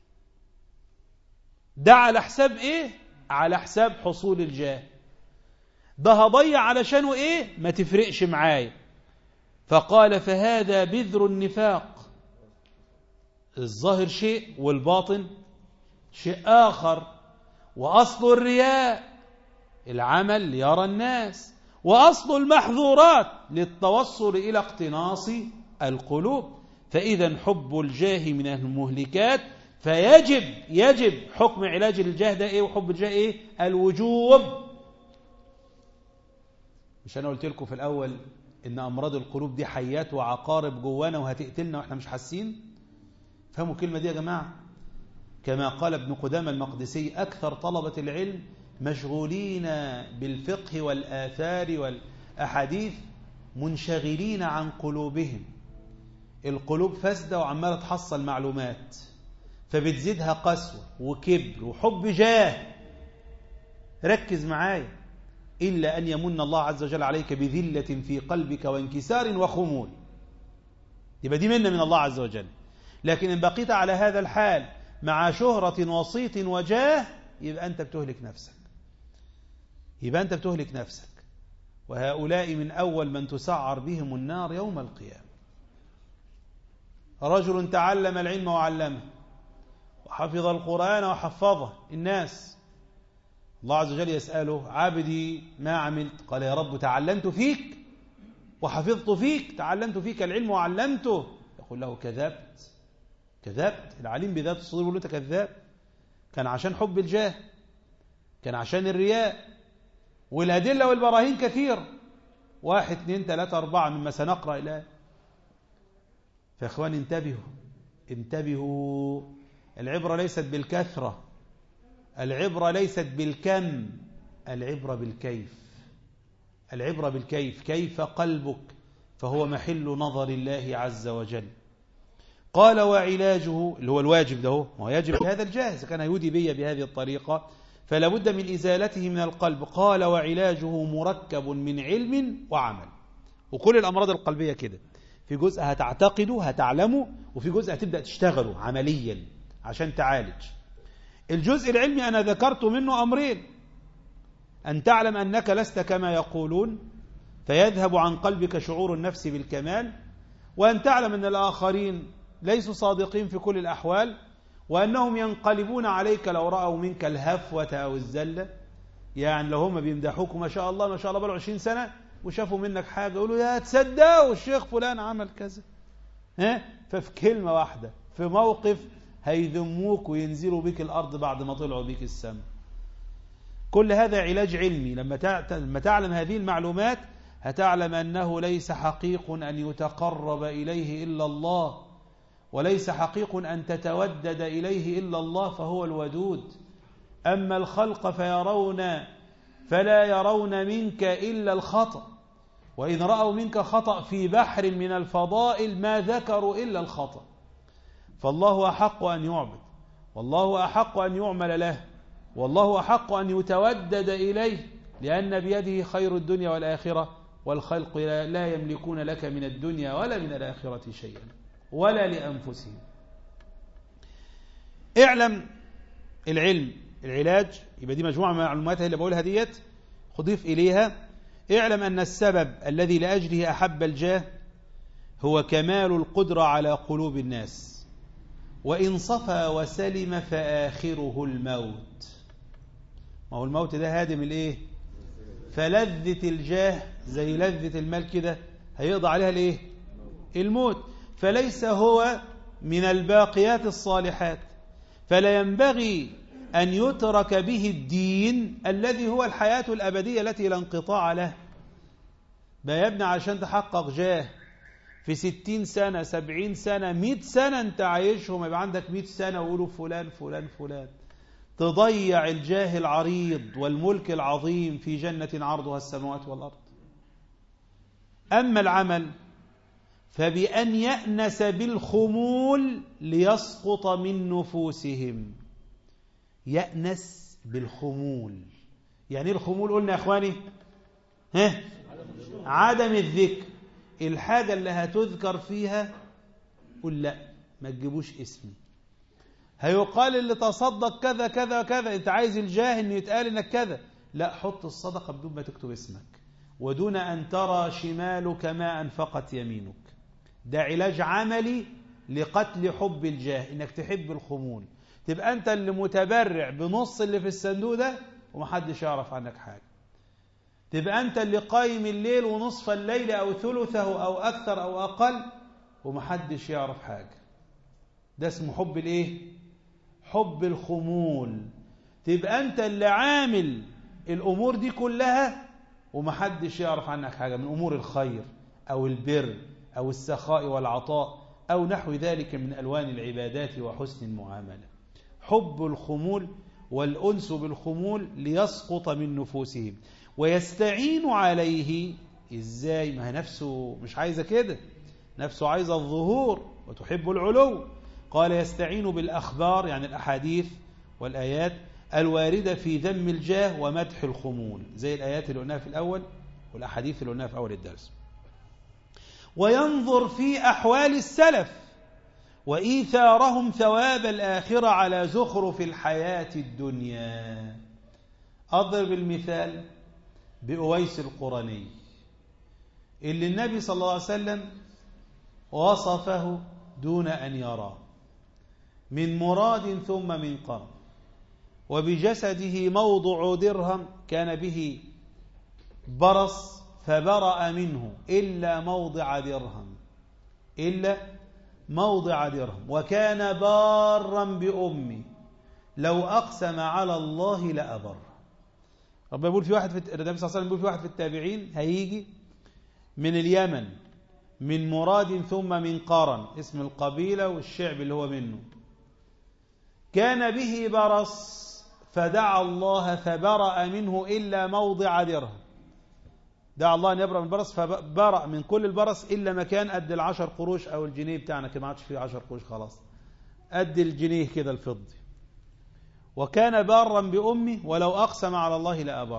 ده على حساب إيه؟ على حساب حصول الجاه ده هضيع علشانه إيه؟ ما تفرقش معايا فقال فهذا بذر النفاق الظاهر شيء والباطن شيء آخر وأصل الرياء العمل ليرى الناس وأصل المحظورات للتوصل إلى اقتناص القلوب فإذا حب الجاه من المهلكات فيجب يجب حكم علاج الجاه ده إيه وحب الجاه إيه الوجوب مش أنا قلت لكم في الأول إن أمراض القلوب دي حيات وعقارب جوانا وهتقتلنا وإحنا مش حاسين فهموا الكلمة دي يا جماعة كما قال ابن قدامة المقدسي أكثر طلبة العلم مشغولين بالفقه والآثار والأحاديث منشغلين عن قلوبهم القلوب فاسدة وعمالة تحصل معلومات فبتزيدها قسوة وكبر وحب جاه ركز معايا إلا أن يمن الله عز وجل عليك بذلة في قلبك وانكسار وخمول يبقى دي منة من الله عز وجل لكن إن بقيت على هذا الحال مع شهرة وصيت وجاه يبقى أنت بتهلك نفسك يبقى أنت بتهلك نفسك وهؤلاء من أول من تسعر بهم النار يوم القيامة رجل تعلم العلم وعلمه وحفظ القرآن وحفظه الناس الله عز وجل يسأله عبدي ما عملت قال يا رب تعلمت فيك وحفظت فيك تعلمت فيك العلم وعلمته يقول له كذبت كذبت العليم بذات الصدور يقول له كذاب كان عشان حب الجاه كان عشان الرياء والأدلة والبراهين كثير واحد اثنين ثلاثة أربعة مما سنقرأ الآن فإخوان انتبهوا انتبهوا العبرة ليست بالكثرة العبرة ليست بالكم العبرة بالكيف العبرة بالكيف كيف قلبك فهو محل نظر الله عز وجل قال وعلاجه اللي هو الواجب ده هو يجب هذا الجاهز كان يودي بي بهذه الطريقة فلا بد من إزالته من القلب قال وعلاجه مركب من علم وعمل وكل الأمراض القلبية كده في جزء هتعتقده هتعلمه وفي جزء هتبدأ تشتغله عمليا عشان تعالج الجزء العلمي أنا ذكرت منه أمرين أن تعلم أنك لست كما يقولون فيذهب عن قلبك شعور النفس بالكمال وأن تعلم أن الآخرين ليسوا صادقين في كل الأحوال وأنهم ينقلبون عليك لو رأوا منك الهفوة أو الزلة يعني لو هم بيمدحوك ما شاء الله ما شاء الله بقوا 20 سنة وشافوا منك حاجة يقولوا يا تصدقوا الشيخ فلان عمل كذا ها ففي كلمة واحدة في موقف هيذموك وينزلوا بك الأرض بعد ما طلعوا بك السماء كل هذا علاج علمي لما تعلم هذه المعلومات هتعلم أنه ليس حقيق أن يتقرب إليه إلا الله وليس حقيق أن تتودد إليه إلا الله فهو الودود أما الخلق فيرون فلا يرون منك إلا الخطأ وإن رأوا منك خطأ في بحر من الفضائل ما ذكروا إلا الخطأ فالله أحق أن يعبد والله أحق أن يعمل له والله أحق أن يتودد إليه لأن بيده خير الدنيا والآخرة والخلق لا يملكون لك من الدنيا ولا من الآخرة شيئا ولا لأنفسهم اعلم العلم العلاج يبقى دي مجموعة من المعلومات اللي بقولها ديت خضيف إليها اعلم أن السبب الذي لأجله أحب الجاه هو كمال القدرة على قلوب الناس وإن صفى وسلم فآخره الموت ما هو الموت ده هادم الايه فلذة الجاه زي لذة المال كده هيقضى عليها الايه الموت فليس هو من الباقيات الصالحات فلا ينبغي أن يترك به الدين الذي هو الحياة الأبدية التي لا انقطاع له بقى يا ابني عشان تحقق جاه في ستين سنة سبعين سنة مئة سنة انت عايشهم يبقى عندك مئة سنة ويقولوا فلان فلان فلان تضيع الجاه العريض والملك العظيم في جنة عرضها السماوات والأرض أما العمل فبأن يأنس بالخمول ليسقط من نفوسهم يأنس بالخمول يعني الخمول قلنا يا أخواني ها عدم الذكر الحاجة اللي هتذكر فيها قل لا ما تجيبوش اسمي هيقال اللي تصدق كذا كذا كذا انت عايز الجاه ان يتقال انك كذا لا حط الصدقة بدون ما تكتب اسمك ودون أن ترى شمالك ما أنفقت يمينك ده علاج عملي لقتل حب الجاه انك تحب الخمول تبقى انت اللي متبرع بنص اللي في الصندوق ده ومحدش يعرف عنك حاجة تبقى انت اللي قايم الليل ونصف الليل او ثلثه او اكثر او اقل ومحدش يعرف حاجة ده اسمه حب الايه حب الخمول تبقى انت اللي عامل الامور دي كلها ومحدش يعرف عنك حاجة من امور الخير او البر او السخاء والعطاء او نحو ذلك من الوان العبادات وحسن المعاملة حب الخمول والأنس بالخمول ليسقط من نفوسهم ويستعين عليه ازاي ما هي نفسه مش عايزة كده نفسه عايزة الظهور وتحب العلو قال يستعين بالأخبار يعني الأحاديث والآيات الواردة في ذم الجاه ومدح الخمول زي الآيات اللي قلناها في الأول والأحاديث اللي قلناها في أول الدرس وينظر في أحوال السلف وإيثارهم ثواب الآخرة على زخرف الحياة الدنيا أضرب المثال بأويس القرني اللي النبي صلى الله عليه وسلم وصفه دون أن يراه من مراد ثم من قرن وبجسده موضع درهم كان به برص فبرأ منه إلا موضع درهم إلا موضع درهم وكان بارا بأمي لو أقسم على الله لأبر ربنا يقول في واحد في النبي صلى الله عليه وسلم يقول في واحد في التابعين هيجي من اليمن من مراد ثم من قارن اسم القبيلة والشعب اللي هو منه كان به برص فدعا الله فبرأ منه إلا موضع درهم دعا الله أن يبرأ من البرص فبرأ من كل البرص إلا مكان قد العشر قروش أو الجنيه بتاعنا كما عادش فيه عشر قروش خلاص قد الجنيه كده الفضي وكان بارا بأمه ولو أقسم على الله لأبر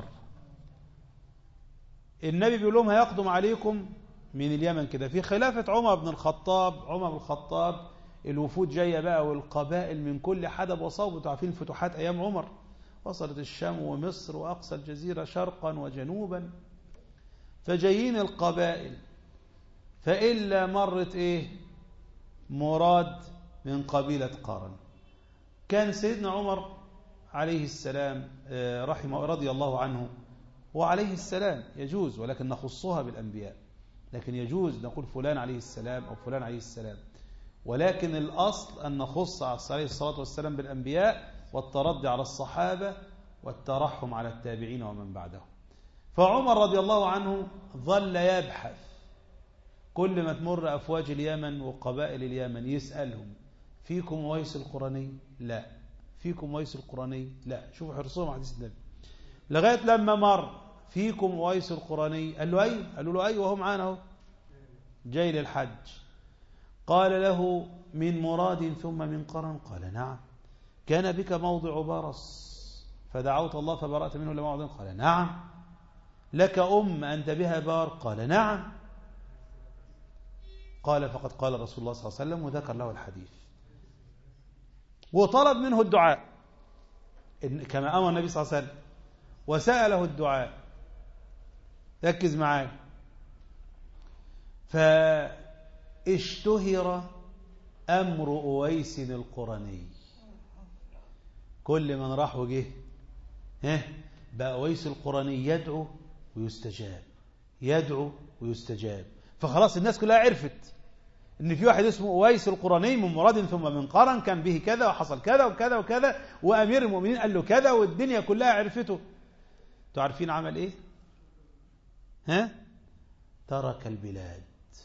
النبي بيقول لهم هيقدم عليكم من اليمن كده في خلافة عمر بن الخطاب عمر بن الخطاب الوفود جاية بقى والقبائل من كل حدب وصوب انتوا عارفين الفتوحات أيام عمر وصلت الشام ومصر وأقصى الجزيرة شرقا وجنوبا فجايين القبائل فإلا مرت إيه مراد من قبيلة قارن كان سيدنا عمر عليه السلام رحمه رضي الله عنه وعليه السلام يجوز ولكن نخصها بالأنبياء لكن يجوز نقول فلان عليه السلام أو فلان عليه السلام ولكن الأصل أن نخص عليه الصلاة والسلام بالأنبياء والتردي على الصحابة والترحم على التابعين ومن بعدهم فعمر رضي الله عنه ظل يبحث كل ما تمر أفواج اليمن وقبائل اليمن يسألهم فيكم ويس القراني لا فيكم ويس القراني لا شوفوا حرصهم حديث النبي لغاية لما مر فيكم ويس القراني قال له أيوه قالوا له أيوه وهو معانا اهو جاي للحج قال له من مراد ثم من قرن قال نعم كان بك موضع برص فدعوت الله فبرأت منه لما قال نعم لك أم أنت بها بار قال نعم قال فقد قال رسول الله صلى الله عليه وسلم وذكر له الحديث وطلب منه الدعاء كما أمر النبي صلى الله عليه وسلم وسأله الدعاء ركز معايا فاشتهر أمر أويس القرني كل من راح وجه ها بقى أويس القرني يدعو ويستجاب يدعو ويستجاب فخلاص الناس كلها عرفت ان في واحد اسمه اويس القرني من مراد ثم من قرن كان به كذا وحصل كذا وكذا وكذا وامير المؤمنين قال له كذا والدنيا كلها عرفته انتوا عارفين عمل ايه ها ترك البلاد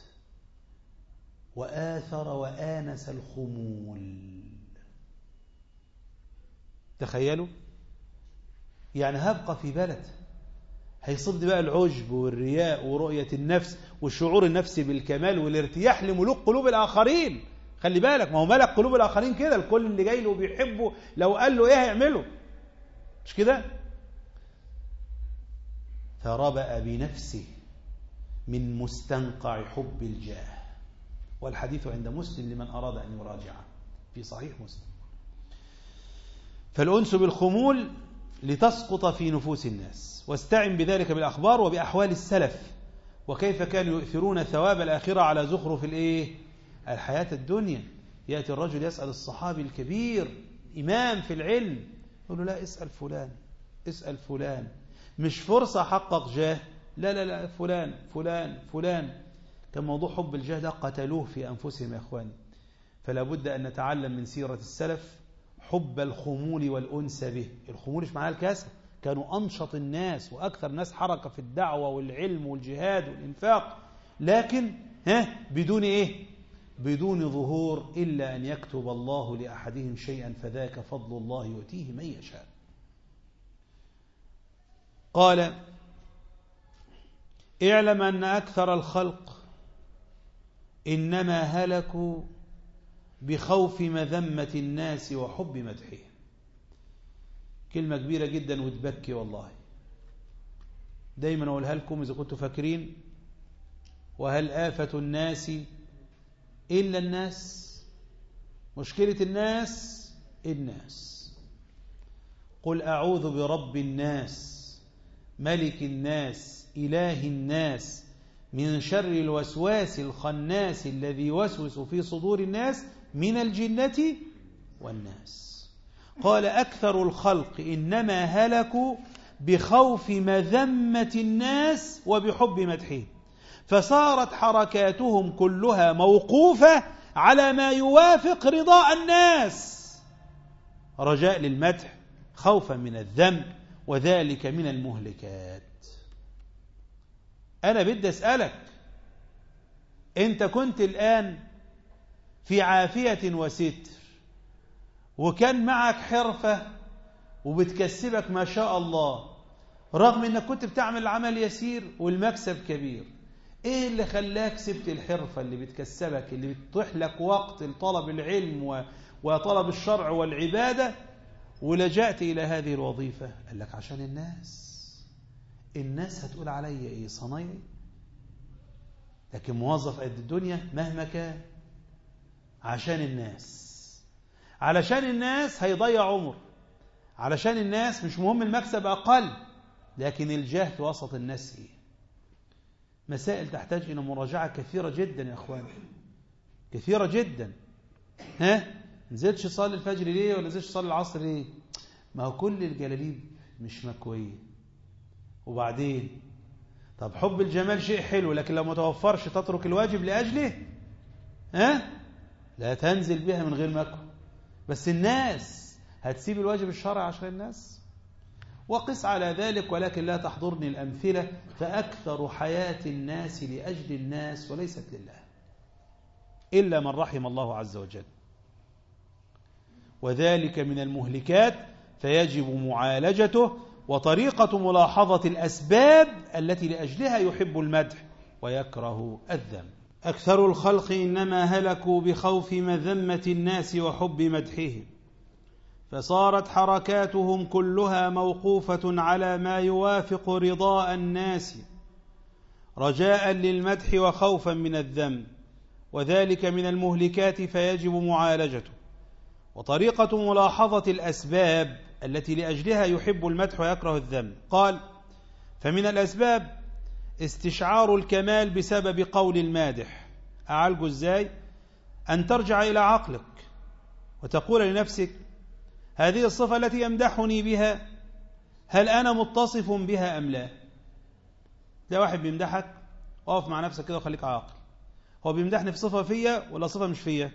وآثر وآنس الخمول تخيلوا يعني هبقى في بلد هيصد بقى العجب والرياء ورؤية النفس والشعور النفسي بالكمال والارتياح لملوك قلوب الآخرين خلي بالك ما هو ملك قلوب الآخرين كده الكل اللي جاي له وبيحبه لو قال له ايه هيعمله مش كده فربأ بنفسه من مستنقع حب الجاه والحديث عند مسلم لمن أراد أن يراجعه في صحيح مسلم فالأنس بالخمول لتسقط في نفوس الناس واستعن بذلك بالأخبار وبأحوال السلف وكيف كانوا يؤثرون ثواب الآخرة على زخرف الإيه؟ الحياة الدنيا يأتي الرجل يسأل الصحابي الكبير إمام في العلم يقول له لا اسأل فلان اسأل فلان مش فرصة حقق جاه لا لا لا فلان فلان فلان كان موضوع حب الجاه ده قتلوه في أنفسهم يا أخواني فلا بد أن نتعلم من سيرة السلف حب الخمول والأنس به الخمول مش معناها الكاسة كانوا أنشط الناس وأكثر ناس حركة في الدعوة والعلم والجهاد والإنفاق لكن ها بدون إيه بدون ظهور إلا أن يكتب الله لأحدهم شيئا فذاك فضل الله يؤتيه من يشاء قال اعلم أن أكثر الخلق إنما هلكوا بخوف مذمة الناس وحب مدحهم كلمة كبيرة جدا وتبكي والله دايما أقولها لكم إذا كنتم فاكرين وهل آفة الناس إلا الناس مشكلة الناس الناس قل أعوذ برب الناس ملك الناس إله الناس من شر الوسواس الخناس الذي يوسوس في صدور الناس من الجنة والناس قال أكثر الخلق إنما هلكوا بخوف مذمة الناس وبحب مدحهم فصارت حركاتهم كلها موقوفة على ما يوافق رضاء الناس رجاء للمدح خوفا من الذنب وذلك من المهلكات أنا بدي أسألك أنت كنت الآن في عافية وستر وكان معك حرفة وبتكسبك ما شاء الله رغم انك كنت بتعمل العمل يسير والمكسب كبير ايه اللي خلاك سبت الحرفة اللي بتكسبك اللي بتطيح لك وقت لطلب العلم وطلب الشرع والعبادة ولجأت إلى هذه الوظيفة قال لك عشان الناس الناس هتقول علي ايه صنايعي لكن موظف قد الدنيا مهما كان عشان الناس علشان الناس هيضيع عمر علشان الناس مش مهم المكسب أقل لكن الجاه في وسط الناس إيه مسائل تحتاج إلى مراجعة كثيرة جدا يا أخوان كثيرة جدا ها نزلتش صلي الفجر ليه ولا نزلتش صلي العصر ليه ما هو كل الجلاليب مش مكوية وبعدين طب حب الجمال شيء حلو لكن لو ما توفرش تترك الواجب لأجله ها لا تنزل بها من غير مكو بس الناس هتسيب الواجب الشرعي عشان الناس وقس على ذلك ولكن لا تحضرني الأمثلة فأكثر حياة الناس لأجل الناس وليست لله إلا من رحم الله عز وجل وذلك من المهلكات فيجب معالجته وطريقة ملاحظة الأسباب التي لأجلها يحب المدح ويكره الذم أكثر الخلق إنما هلكوا بخوف مذمة الناس وحب مدحهم فصارت حركاتهم كلها موقوفة على ما يوافق رضاء الناس رجاء للمدح وخوفا من الذم وذلك من المهلكات فيجب معالجته وطريقة ملاحظة الأسباب التي لأجلها يحب المدح ويكره الذم قال فمن الأسباب استشعار الكمال بسبب قول المادح أعالجه إزاي أن ترجع إلى عقلك وتقول لنفسك هذه الصفة التي يمدحني بها هل أنا متصف بها أم لا ده واحد بيمدحك اقف مع نفسك كده وخليك عاقل هو بيمدحني في صفة فيا ولا صفة مش فيا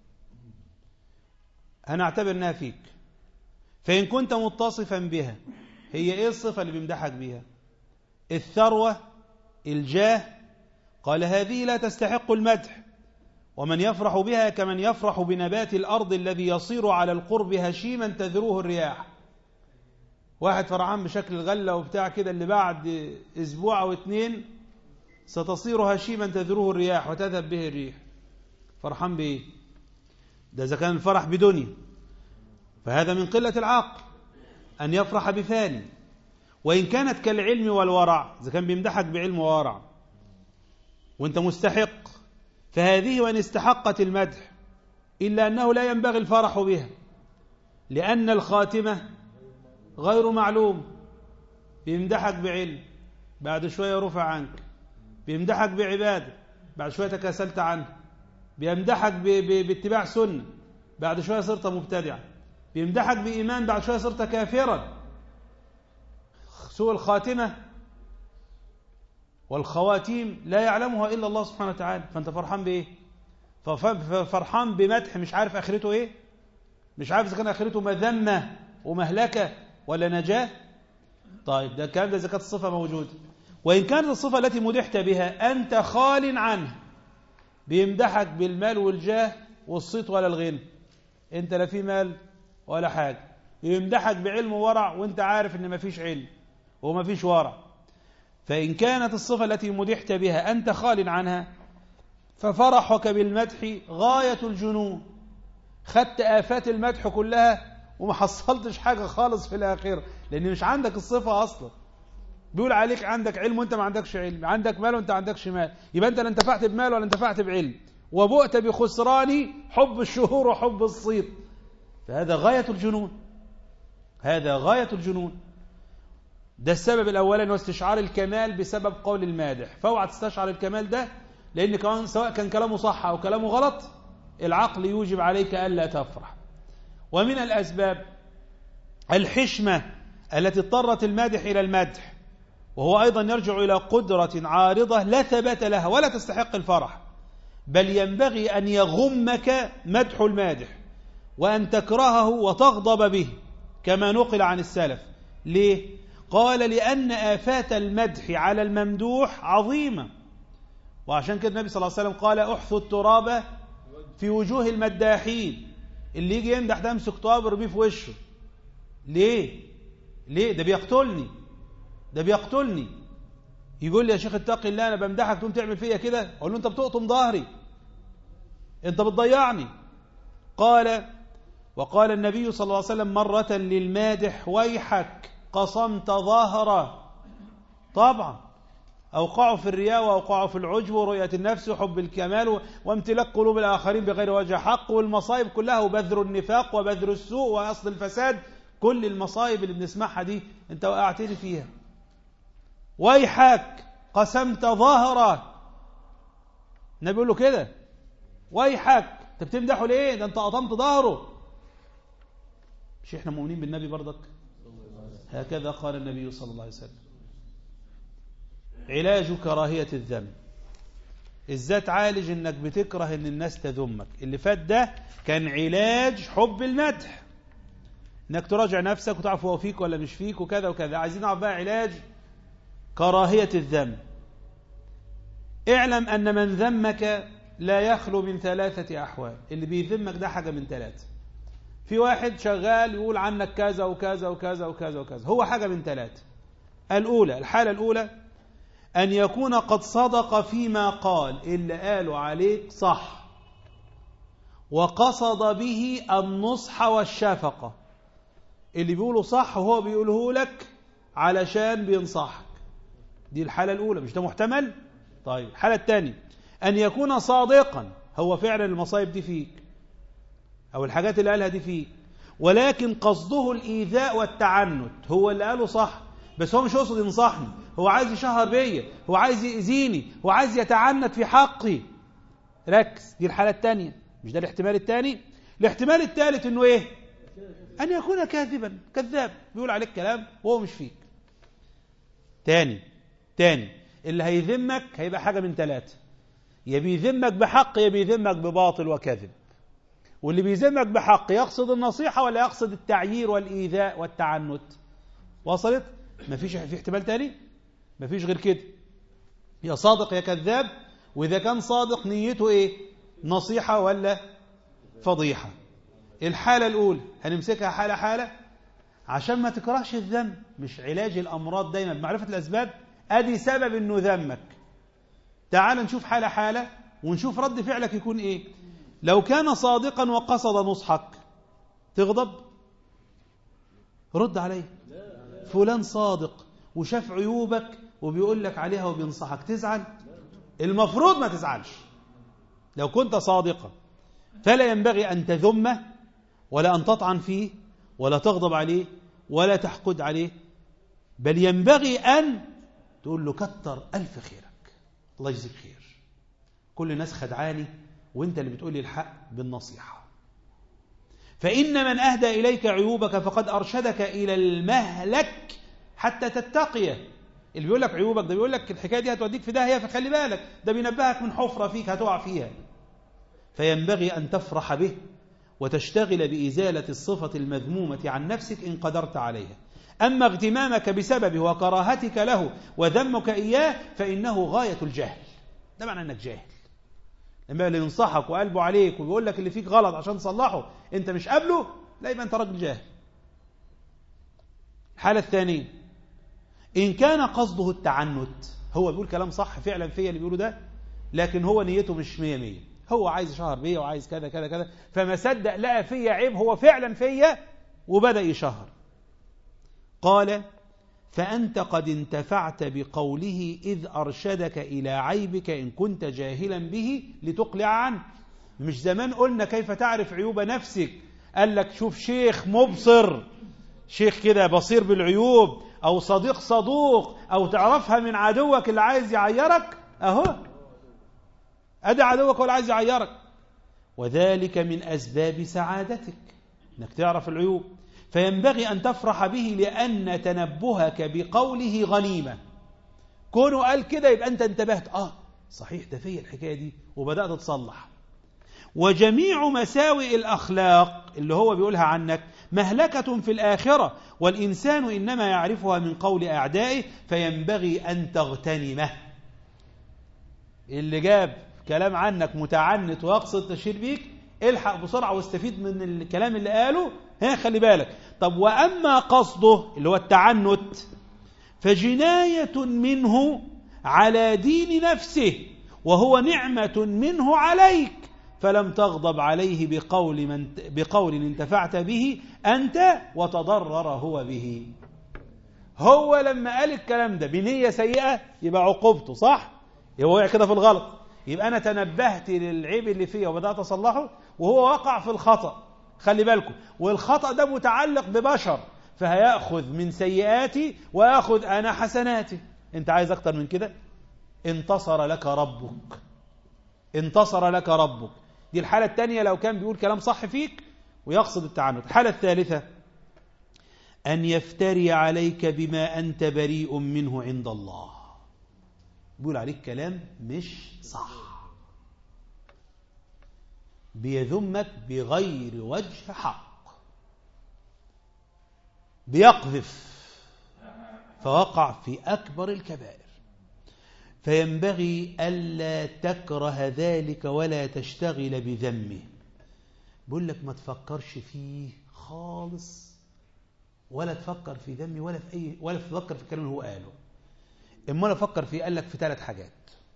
هنعتبر انها فيك فإن كنت متصفا بها هي ايه الصفة اللي بيمدحك بها الثروة الجاه قال هذه لا تستحق المدح ومن يفرح بها كمن يفرح بنبات الأرض الذي يصير على القرب هشيما تذروه الرياح واحد فرحان بشكل الغلة وبتاع كده اللي بعد أسبوع أو اتنين ستصير هشيما تذروه الرياح وتذهب به الريح فرحان بإيه ده إذا كان الفرح بدنيا فهذا من قلة العقل أن يفرح بفاني وإن كانت كالعلم والورع إذا كان بيمدحك بعلم وورع وانت مستحق فهذه وإن استحقت المدح إلا أنه لا ينبغي الفرح بها لأن الخاتمة غير معلوم بيمدحك بعلم بعد شوية رفع عنك بيمدحك بعبادة بعد شوية تكاسلت عنه بيمدحك باتباع سنة بعد شوية صرت مبتدعا بيمدحك بإيمان بعد شوية صرت كافرا سوء الخاتمة والخواتيم لا يعلمها إلا الله سبحانه وتعالى فأنت فرحان بإيه فرحان بمدح مش عارف آخرته إيه مش عارف إذا كان آخرته مذمة ومهلكة ولا نجاة طيب ده الكلام ده إذا كانت الصفة موجودة وإن كانت الصفة التي مدحت بها أنت خال عنها بيمدحك بالمال والجاه والصيت ولا الغنى أنت لا في مال ولا حاجة يمدحك بعلم وورع وانت عارف ان مفيش علم ومفيش ورع فإن كانت الصفة التي مدحت بها أنت خال عنها ففرحك بالمدح غاية الجنون خدت آفات المدح كلها وما حصلتش حاجة خالص في الآخرة لأن مش عندك الصفة أصلا بيقول عليك عندك علم وانت ما عندكش علم عندك مال وانت ما عندكش مال يبقى انت لا انتفعت بمال ولا انتفعت بعلم وبؤت بخسران حب الشهور وحب الصيت فهذا غاية الجنون هذا غاية الجنون ده السبب الأولاني هو استشعار الكمال بسبب قول المادح فاوعى تستشعر الكمال ده لأن كمان سواء كان كلامه صح أو كلامه غلط العقل يوجب عليك ألا تفرح ومن الأسباب الحشمة التي اضطرت المادح إلى المدح وهو أيضا يرجع إلى قدرة عارضة لا ثبات لها ولا تستحق الفرح بل ينبغي أن يغمك مدح المادح وأن تكرهه وتغضب به كما نقل عن السلف ليه؟ قال لأن آفات المدح على الممدوح عظيمة وعشان كده النبي صلى الله عليه وسلم قال أحثوا التراب في وجوه المداحين اللي يجي يمدح ده امسك تراب ارميه في وشه ليه؟ ليه؟ ده بيقتلني ده بيقتلني يقول لي يا شيخ اتقي الله انا بمدحك تقوم تعمل فيا كده اقول له انت بتقطم ظهري انت بتضيعني قال وقال النبي صلى الله عليه وسلم مرة للمادح ويحك قصمت ظهره طبعا أوقعوا في الرياء وأوقعوا في العجب ورؤية النفس وحب الكمال وامتلاك قلوب الآخرين بغير وجه حق والمصائب كلها وبذر النفاق وبذر السوء وأصل الفساد كل المصائب اللي بنسمعها دي انت وقعتني فيها ويحك قسمت ظهره النبي يقول له كده ويحك انت بتمدحه ليه ده انت قطمت ظهره مش احنا مؤمنين بالنبي برضك هكذا قال النبي صلى الله عليه وسلم علاج كراهية الذم ازاي تعالج انك بتكره ان الناس تذمك اللي فات ده كان علاج حب المدح انك تراجع نفسك وتعرف هو فيك ولا مش فيك وكذا وكذا عايزين نعرف بقى علاج كراهية الذم اعلم أن من ذمك لا يخلو من ثلاثة أحوال اللي بيذمك ده حاجة من ثلاثة في واحد شغال يقول عنك كذا وكذا وكذا وكذا وكذا هو حاجة من ثلاثة الأولى الحالة الأولى أن يكون قد صدق فيما قال اللي قالوا عليك صح وقصد به النصح والشفقة اللي بيقوله صح وهو بيقوله لك علشان بينصحك دي الحالة الأولى مش ده محتمل طيب الحالة الثانية أن يكون صادقا هو فعلا المصايب دي فيك أو الحاجات اللي قالها دي فيك ولكن قصده الإيذاء والتعنت هو اللي قاله صح بس هو مش يقصد ينصحني هو عايز يشهر بيا هو عايز يأذيني هو عايز يتعنت في حقي ركز دي الحالة الثانية مش ده الاحتمال الثاني الاحتمال الثالث انه ايه ان يكون كاذبا كذاب بيقول عليك كلام وهو مش فيك تاني تاني اللي هيذمك هيبقى حاجة من ثلاثة يا بيذمك بحق يا بيذمك بباطل وكذب واللي بيذمك بحق يقصد النصيحة ولا يقصد التعيير والإيذاء والتعنت وصلت مفيش في احتمال تاني مفيش غير كده يا صادق يا كذاب وإذا كان صادق نيته إيه نصيحة ولا فضيحة الحالة الأولى هنمسكها حالة حالة عشان ما تكرهش الذنب مش علاج الأمراض دايما بمعرفة الأسباب أدي سبب إنه ذمك تعال نشوف حالة حالة ونشوف رد فعلك يكون إيه لو كان صادقا وقصد نصحك تغضب رد عليه فلان صادق وشاف عيوبك وبيقول لك عليها وبينصحك تزعل المفروض ما تزعلش لو كنت صادقا فلا ينبغي أن تذمه ولا أن تطعن فيه ولا تغضب عليه ولا تحقد عليه بل ينبغي أن تقول له كتر ألف خيرك الله يجزيك خير كل الناس خدعاني وانت اللي بتقول لي الحق بالنصيحة فإن من أهدى إليك عيوبك فقد أرشدك إلى المهلك حتى تتقيه اللي بيقول لك عيوبك ده بيقول لك الحكاية دي هتوديك في داهية فخلي بالك ده بينبهك من حفرة فيك هتقع فيها فينبغي أن تفرح به وتشتغل بإزالة الصفة المذمومة عن نفسك إن قدرت عليها أما اغتمامك بسببه وكراهتك له وذمك إياه فإنه غاية الجهل ده معنى أنك جاهل لما اللي ينصحك وقلبه عليك ويقول لك اللي فيك غلط عشان تصلحه أنت مش قابله لا يبقى أنت راجل جاهل الحالة الثانية إن كان قصده التعنت هو بيقول كلام صح فعلا فيا اللي بيقوله ده لكن هو نيته مش مية مية هو عايز يشهر بيا وعايز كذا كذا كذا فما صدق لقى فيا عيب هو فعلا فيا وبدأ يشهر قال فأنت قد انتفعت بقوله إذ أرشدك إلى عيبك إن كنت جاهلا به لتقلع عنه مش زمان قلنا كيف تعرف عيوب نفسك قال لك شوف شيخ مبصر شيخ كده بصير بالعيوب أو صديق صدوق أو تعرفها من عدوك اللي عايز يعيرك أهو أدي عدوك ولا عايز يعيرك وذلك من أسباب سعادتك أنك تعرف العيوب فينبغي أن تفرح به لأن تنبهك بقوله غنيمة كونه قال كده يبقى أنت انتبهت آه صحيح ده فيا الحكاية دي وبدأت تصلح وجميع مساوئ الأخلاق اللي هو بيقولها عنك مهلكة في الآخرة والإنسان إنما يعرفها من قول أعدائه فينبغي أن تغتنمه اللي جاب كلام عنك متعنت ويقصد تشير بيك الحق بسرعة واستفيد من الكلام اللي قاله ها خلي بالك طب وأما قصده اللي هو التعنت فجناية منه على دين نفسه وهو نعمة منه عليك فلم تغضب عليه بقول, من بقول انتفعت به أنت وتضرر هو به هو لما قال الكلام ده بنية سيئة يبقى عقوبته صح؟ يبقى وقع كده في الغلط يبقى أنا تنبهت للعيب اللي فيه وبدأت أصلحه وهو وقع في الخطأ خلي بالكم والخطأ ده متعلق ببشر فهيأخذ من سيئاتي ويأخذ أنا حسناتي أنت عايز أكتر من كده انتصر لك ربك انتصر لك ربك دي الحالة الثانية لو كان بيقول كلام صح فيك ويقصد التعنت الحالة الثالثة أن يفتري عليك بما أنت بريء منه عند الله بيقول عليك كلام مش صح بيذمك بغير وجه حق بيقذف فوقع في أكبر الكبائر فينبغي ألا تكره ذلك ولا تشتغل بذمه بقول لك ما تفكرش فيه خالص ولا تفكر في ذمي ولا في أي ولا تفكر في الكلام اللي هو قاله اما انا افكر فيه قال لك في ثلاث حاجات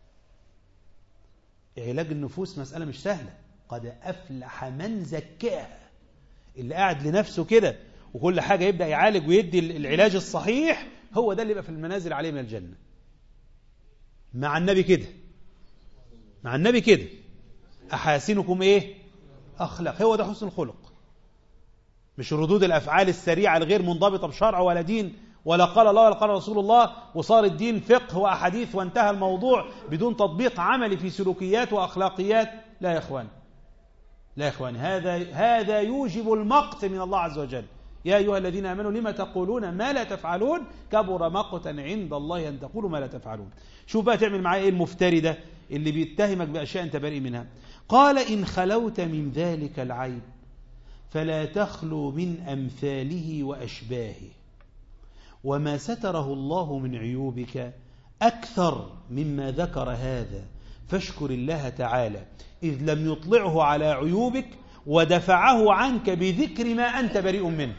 علاج النفوس مسألة مش سهلة قد أفلح من زكاها اللي قاعد لنفسه كده وكل حاجة يبدأ يعالج ويدي العلاج الصحيح هو ده اللي يبقى في المنازل عليه من الجنة مع النبي كده مع النبي كده أحاسنكم إيه أخلاق هو ده حسن الخلق مش ردود الأفعال السريعة الغير منضبطة بشرع ولا دين ولا قال الله ولا قال رسول الله وصار الدين فقه وأحاديث وانتهى الموضوع بدون تطبيق عملي في سلوكيات وأخلاقيات لا يا إخوان لا يا إخوان هذا هذا يوجب المقت من الله عز وجل يا أيها الذين آمنوا لما تقولون ما لا تفعلون كبر مقتا عند الله أن تقولوا ما لا تفعلون شوف بقى تعمل معايا إيه المفتري ده اللي بيتهمك بأشياء أنت بريء منها قال إن خلوت من ذلك العيب فلا تخلو من أمثاله وأشباهه وما ستره الله من عيوبك أكثر مما ذكر هذا فاشكر الله تعالى إذ لم يطلعه على عيوبك ودفعه عنك بذكر ما أنت بريء منه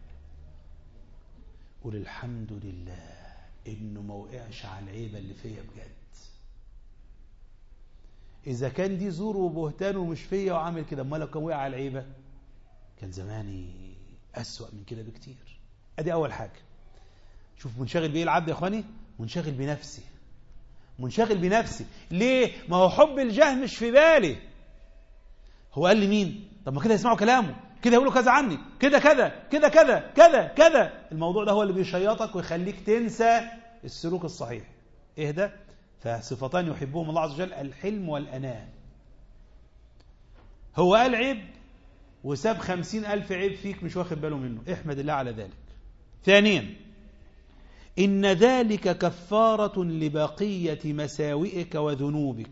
قل الحمد لله إنه ما وقعش على العيبة اللي فيا بجد إذا كان دي زور وبهتان ومش فيا وعامل كده أما لو كان وقع على العيبة كان زماني أسوأ من كده بكتير أدي أول حاجة شوف منشغل بإيه العبد يا إخواني منشغل بنفسي منشغل بنفسي ليه ما هو حب الجاه مش في بالي هو قال لي مين طب ما كده يسمعوا كلامه كده يقولوا كذا عني كده كذا كده كذا كذا كذا الموضوع ده هو اللي بيشيطك ويخليك تنسى السلوك الصحيح ايه ده فصفتان يحبهم الله عز وجل الحلم والأناة هو قال عيب وساب خمسين ألف عيب فيك مش واخد باله منه احمد الله على ذلك ثانيا إن ذلك كفارة لبقية مساوئك وذنوبك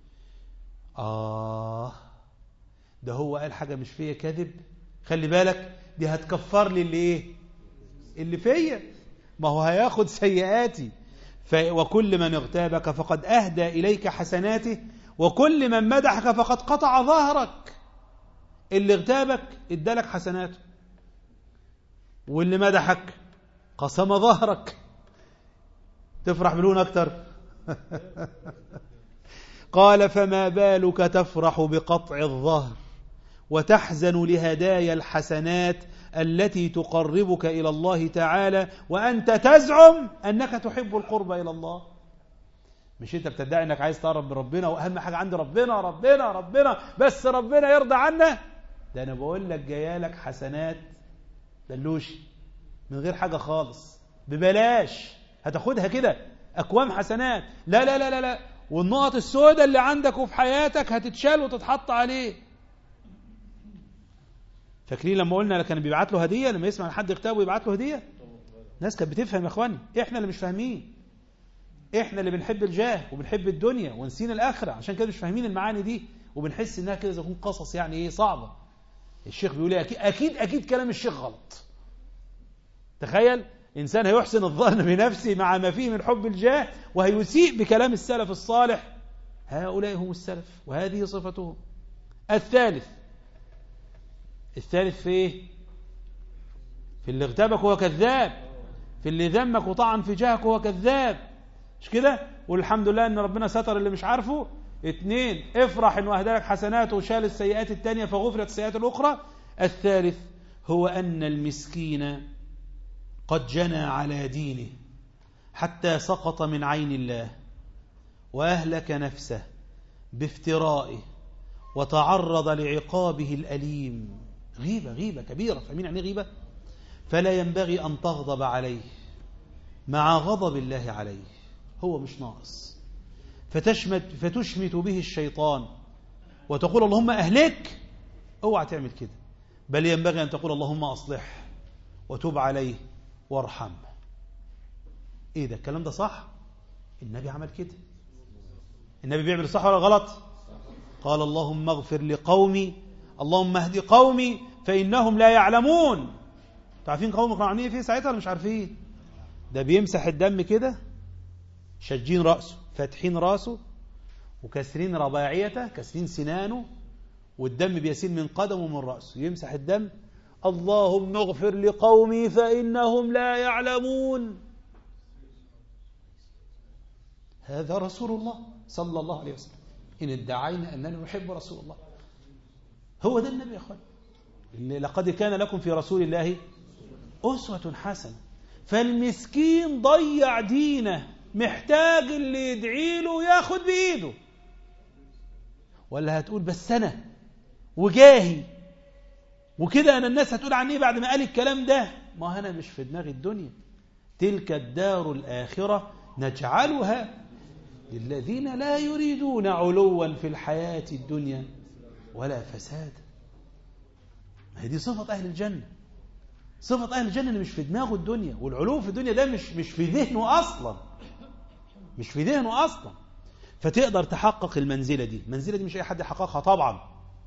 آه ده هو قال حاجة مش فيا كذب خلي بالك دي هتكفر لي اللي ايه اللي فيا ما هو هياخد سيئاتي ف... وكل من اغتابك فقد أهدى إليك حسناته وكل من مدحك فقد قطع ظهرك اللي اغتابك ادالك حسناته واللي مدحك قسم ظهرك تفرح بلون أكتر قال فما بالك تفرح بقطع الظهر وتحزن لهدايا الحسنات التي تقربك إلى الله تعالى وأنت تزعم أنك تحب القرب إلى الله مش أنت بتدعي أنك عايز تقرب من ربنا وأهم حاجة عند ربنا ربنا ربنا بس ربنا يرضى عنا ده أنا بقول لك جايالك حسنات دلوشي من غير حاجة خالص ببلاش هتاخدها كده أكوام حسنات لا لا لا لا, لا. والنقط السوداء اللي عندك وفي حياتك هتتشال وتتحط عليه فاكرين لما قلنا كان بيبعت له هديه لما يسمع حد كتابه يبعت له هديه الناس كانت بتفهم يا اخواني احنا اللي مش فاهمين احنا اللي بنحب الجاه وبنحب الدنيا ونسينا الاخره عشان كده مش فاهمين المعاني دي وبنحس انها كده زي تكون قصص يعني ايه صعبه الشيخ بيقول ايه اكيد اكيد اكيد كلام الشيخ غلط تخيل انسان هيحسن الظن بنفسه مع ما فيه من حب الجاه وهيسيء بكلام السلف الصالح هؤلاء هم السلف وهذه صفتهم الثالث الثالث في ايه في اللي اغتابك هو كذاب في اللي ذمك وطعن في جهك هو كذاب مش كده والحمد لله ان ربنا ستر اللي مش عارفه اثنين افرح انه اهدى لك حسناته وشال السيئات التانية فغفرت السيئات الاخرى الثالث هو ان المسكين قد جنى على دينه حتى سقط من عين الله واهلك نفسه بافترائه وتعرض لعقابه الاليم غيبة غيبة كبيرة فاهمين يعني غيبة فلا ينبغي أن تغضب عليه مع غضب الله عليه هو مش ناقص فتشمت, فتشمت به الشيطان وتقول اللهم أهلك اوعى تعمل كده بل ينبغي أن تقول اللهم أصلح وتوب عليه وارحمه ايه ده الكلام ده صح النبي عمل كده النبي بيعمل صح ولا غلط قال اللهم اغفر لقومي اللهم اهد قومي فإنهم لا يعلمون عارفين قوم كانوا عاملين ايه ساعتها ولا مش عارفين ده بيمسح الدم كده شاجين راسه فاتحين راسه وكسرين رباعيته كسرين سنانه والدم بيسيل من قدمه ومن راسه يمسح الدم اللهم اغفر لقومي فانهم لا يعلمون هذا رسول الله صلى الله عليه وسلم إن ادعينا أننا نحب رسول الله هو ده النبي يا أخوان لقد كان لكم في رسول الله أسوة حسنة فالمسكين ضيع دينه محتاج اللي يدعي له وياخد بإيده ولا هتقول بس أنا وجاهي وكده أنا الناس هتقول عني بعد ما قال الكلام ده ما أنا مش في دماغ الدنيا تلك الدار الآخرة نجعلها للذين لا يريدون علوا في الحياة الدنيا ولا فسادا هذه صفة أهل الجنة صفة أهل الجنة اللي مش في دماغه الدنيا والعلو في الدنيا ده مش مش في ذهنه أصلا مش في ذهنه أصلا فتقدر تحقق المنزلة دي المنزلة دي مش أي حد يحققها طبعا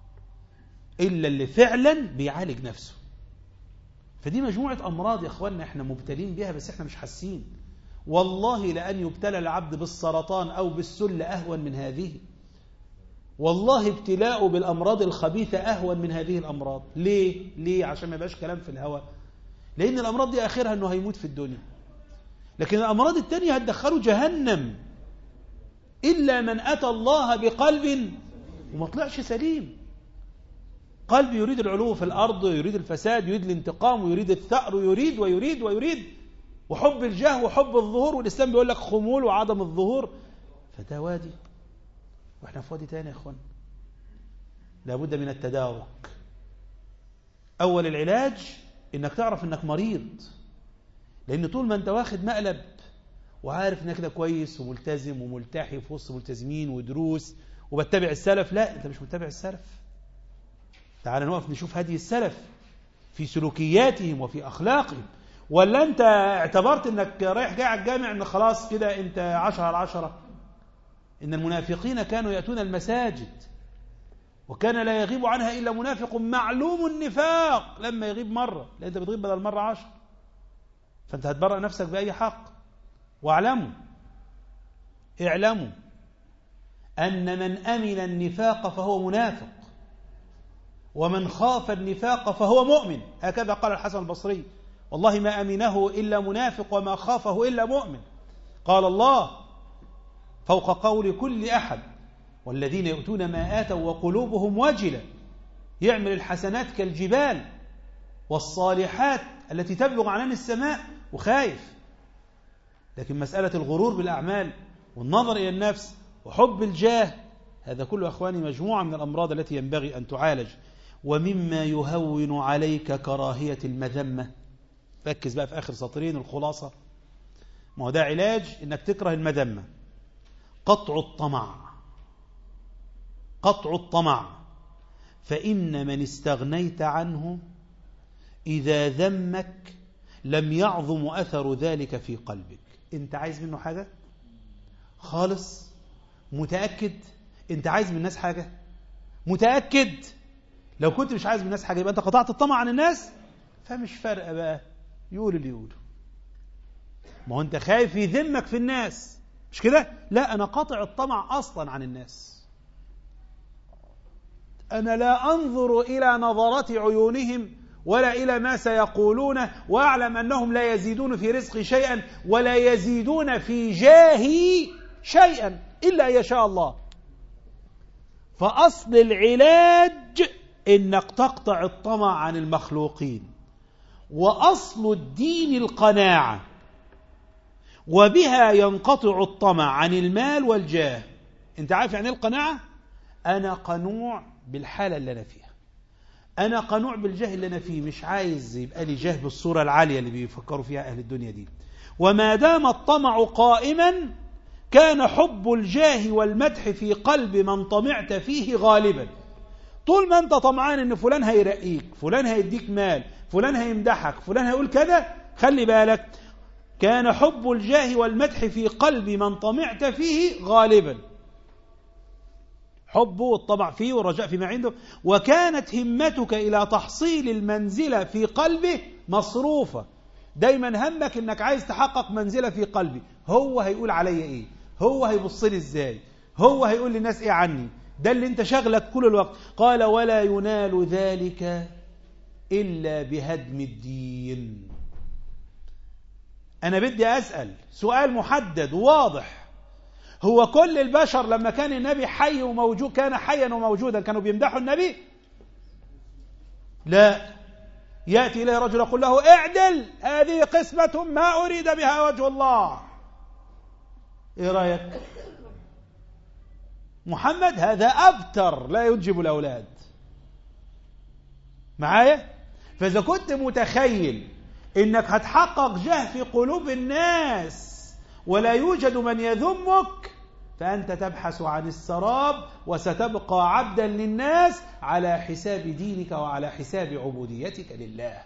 إلا اللي فعلا بيعالج نفسه فدي مجموعة أمراض يا أخواننا إحنا مبتلين بها بس إحنا مش حاسين والله لأن يبتلى العبد بالسرطان أو بالسل أهون من هذه والله ابتلاءه بالأمراض الخبيثة أهون من هذه الأمراض ليه؟ ليه؟ عشان ما يبقاش كلام في الهواء لأن الأمراض دي آخرها أنه هيموت في الدنيا لكن الأمراض التانية هتدخله جهنم إلا من أتى الله بقلب وما طلعش سليم قلب يريد العلو في الأرض ويريد الفساد يريد الانتقام ويريد الثأر ويريد ويريد ويريد وحب الجاه وحب الظهور والإسلام بيقول لك خمول وعدم الظهور فده وادي واحنا في وادي تاني يا اخوان لابد من التدارك أول العلاج إنك تعرف إنك مريض لأن طول ما أنت واخد مقلب وعارف إنك كده كويس وملتزم وملتحي في وسط ملتزمين ودروس وبتبع السلف لا أنت مش متبع السلف تعال نقف نشوف هدي السلف في سلوكياتهم وفي أخلاقهم ولا أنت اعتبرت أنك رايح جاي على الجامع أن خلاص كده أنت عشرة على عشرة إن المنافقين كانوا يأتون المساجد وكان لا يغيب عنها إلا منافق معلوم النفاق لما يغيب مرة لا أنت بتغيب بدل مرة عشر فأنت هتبرأ نفسك بأي حق واعلموا اعلموا أن من أمن النفاق فهو منافق ومن خاف النفاق فهو مؤمن هكذا قال الحسن البصري والله ما أمنه إلا منافق وما خافه إلا مؤمن قال الله فوق قول كل أحد والذين يؤتون ما آتوا وقلوبهم وجلة يعمل الحسنات كالجبال والصالحات التي تبلغ عنان السماء وخايف لكن مسألة الغرور بالأعمال والنظر إلى النفس وحب الجاه هذا كله أخواني مجموعة من الأمراض التي ينبغي أن تعالج ومما يهون عليك كراهية المذمة ركز بقى في آخر سطرين الخلاصة ما هو ده علاج إنك تكره المذمة قطع الطمع قطع الطمع فإن من استغنيت عنه إذا ذمك لم يعظم أثر ذلك في قلبك أنت عايز منه حاجة خالص متأكد أنت عايز من الناس حاجة متأكد لو كنت مش عايز من الناس حاجة يبقى أنت قطعت الطمع عن الناس فمش فارقة بقى يقول اللي يقوله ما هو أنت خايف يذمك في الناس مش كده لا أنا قاطع الطمع أصلا عن الناس أنا لا أنظر إلى نظرات عيونهم ولا إلى ما سيقولون وأعلم أنهم لا يزيدون في رزقي شيئا ولا يزيدون في جاهي شيئا إلا أن يشاء الله فأصل العلاج إنك تقطع الطمع عن المخلوقين وأصل الدين القناعة وبها ينقطع الطمع عن المال والجاه انت عارف يعني القناعة أنا قنوع بالحالة اللي أنا فيها أنا قنوع بالجاه اللي أنا فيه مش عايز يبقى لي جاه بالصورة العالية اللي بيفكروا فيها أهل الدنيا دي وما دام الطمع قائما كان حب الجاه والمدح في قلب من طمعت فيه غالبا طول ما انت طمعان ان فلان هيرقيك فلان هيديك مال فلان هيمدحك فلان هيقول كذا خلي بالك كان حب الجاه والمدح في قلب من طمعت فيه غالبا حبه والطمع فيه والرجاء فيما عنده وكانت همتك إلى تحصيل المنزلة في قلبه مصروفة دايما همك انك عايز تحقق منزلة في قلبي هو هيقول عليا ايه هو هيبص لي ازاي هو هيقول للناس ايه عني ده اللي انت شغلك كل الوقت قال ولا ينال ذلك إلا بهدم الدين أنا بدي أسأل سؤال محدد واضح هو كل البشر لما كان النبي حي وموجود كان حيا وموجودا كانوا بيمدحوا النبي لا يأتي إليه رجل يقول له اعدل هذه قسمة ما أريد بها وجه الله إيه رأيك محمد هذا أبتر لا ينجب الأولاد معايا فإذا كنت متخيل إنك هتحقق جاه في قلوب الناس ولا يوجد من يذمك فأنت تبحث عن السراب وستبقى عبدا للناس على حساب دينك وعلى حساب عبوديتك لله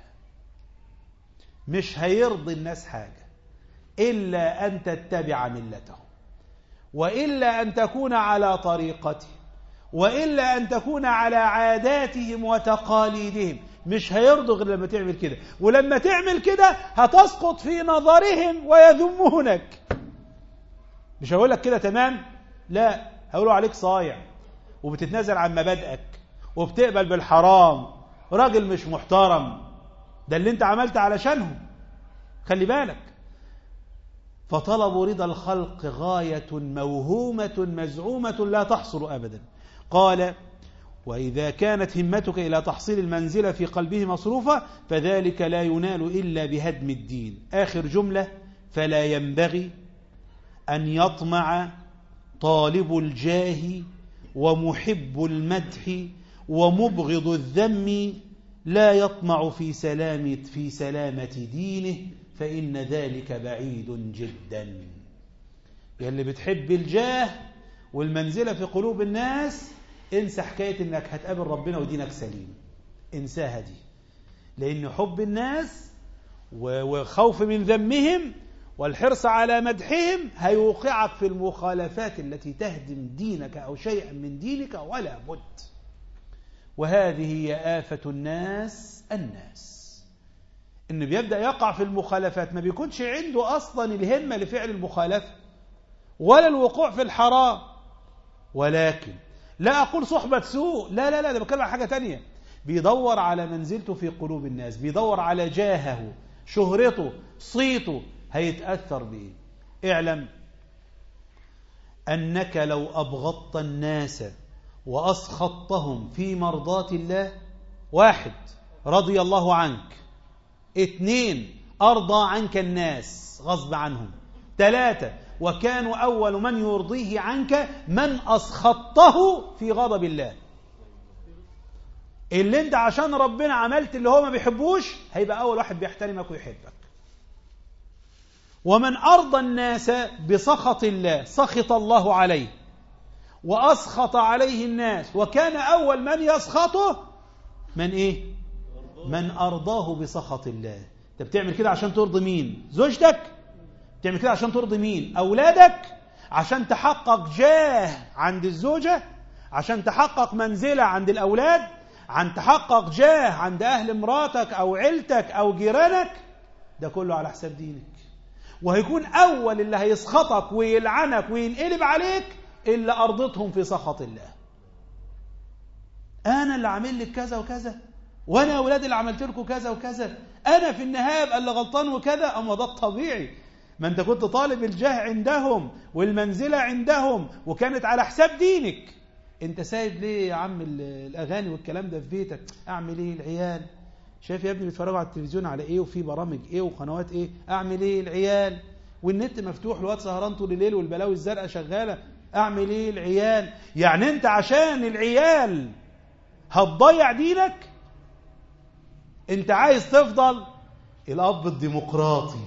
مش هيرضي الناس حاجة إلا أن تتبع ملته وإلا أن تكون على طريقته وإلا أن تكون على عاداتهم وتقاليدهم مش هيرضوا غير لما تعمل كده ولما تعمل كده هتسقط في نظرهم ويذمونك مش هقول لك كده تمام لا هيقولوا عليك صايع وبتتنازل عن مبادئك وبتقبل بالحرام راجل مش محترم ده اللي انت عملت علشانهم خلي بالك فطلب رضا الخلق غاية موهومة مزعومة لا تحصل أبدا قال وإذا كانت همتك إلى تحصيل المنزلة في قلبه مصروفة فذلك لا ينال إلا بهدم الدين آخر جملة فلا ينبغي أن يطمع طالب الجاه ومحب المدح ومبغض الذم لا يطمع في سلامة في سلامة دينه فإن ذلك بعيد جدا يلي بتحب الجاه والمنزلة في قلوب الناس انسى حكاية انك هتقابل ربنا ودينك سليم انساها دي لأن حب الناس وخوف من ذمهم والحرص على مدحهم هيوقعك في المخالفات التي تهدم دينك أو شيئا من دينك ولا بد وهذه هي آفة الناس الناس إنه بيبدأ يقع في المخالفات ما بيكونش عنده أصلا الهمة لفعل المخالفة ولا الوقوع في الحرام ولكن لا أقول صحبة سوء لا لا لا ده بتكلم عن حاجة تانية بيدور على منزلته في قلوب الناس بيدور على جاهه شهرته صيته هيتأثر بإيه اعلم أنك لو أبغضت الناس وأسخطتهم في مرضاة الله واحد رضي الله عنك اثنين أرضى عنك الناس غصب عنهم ثلاثة وكانوا أول من يرضيه عنك من أسخطته في غضب الله اللي انت عشان ربنا عملت اللي هو ما بيحبوش هيبقى أول واحد بيحترمك ويحبك ومن أرضى الناس بسخط الله سخط الله عليه وأسخط عليه الناس وكان أول من يسخطه من إيه من أرضاه بسخط الله أنت بتعمل كده عشان ترضي مين زوجتك بتعمل كده عشان ترضي مين أولادك عشان تحقق جاه عند الزوجة عشان تحقق منزلة عند الأولاد عن تحقق جاه عند أهل مراتك أو عيلتك أو جيرانك ده كله على حساب دينك وهيكون أول اللي هيسخطك ويلعنك وينقلب عليك إلا أرضتهم في سخط الله أنا اللي عامل لك كذا وكذا وأنا أولادي اللي عملت لكم كذا وكذا أنا في النهاية أبقى اللي غلطان وكذا أما ده الطبيعي ما أنت كنت طالب الجاه عندهم والمنزلة عندهم وكانت على حساب دينك أنت سايب ليه يا عم الأغاني والكلام ده في بيتك أعمل إيه العيال شايف يا ابني بيتفرجوا على التلفزيون على ايه وفي برامج ايه وقنوات ايه اعمل ايه العيال والنت مفتوح الواد سهران طول الليل والبلاوي الزرقاء شغاله اعمل ايه العيال يعني انت عشان العيال هتضيع دينك انت عايز تفضل الاب الديمقراطي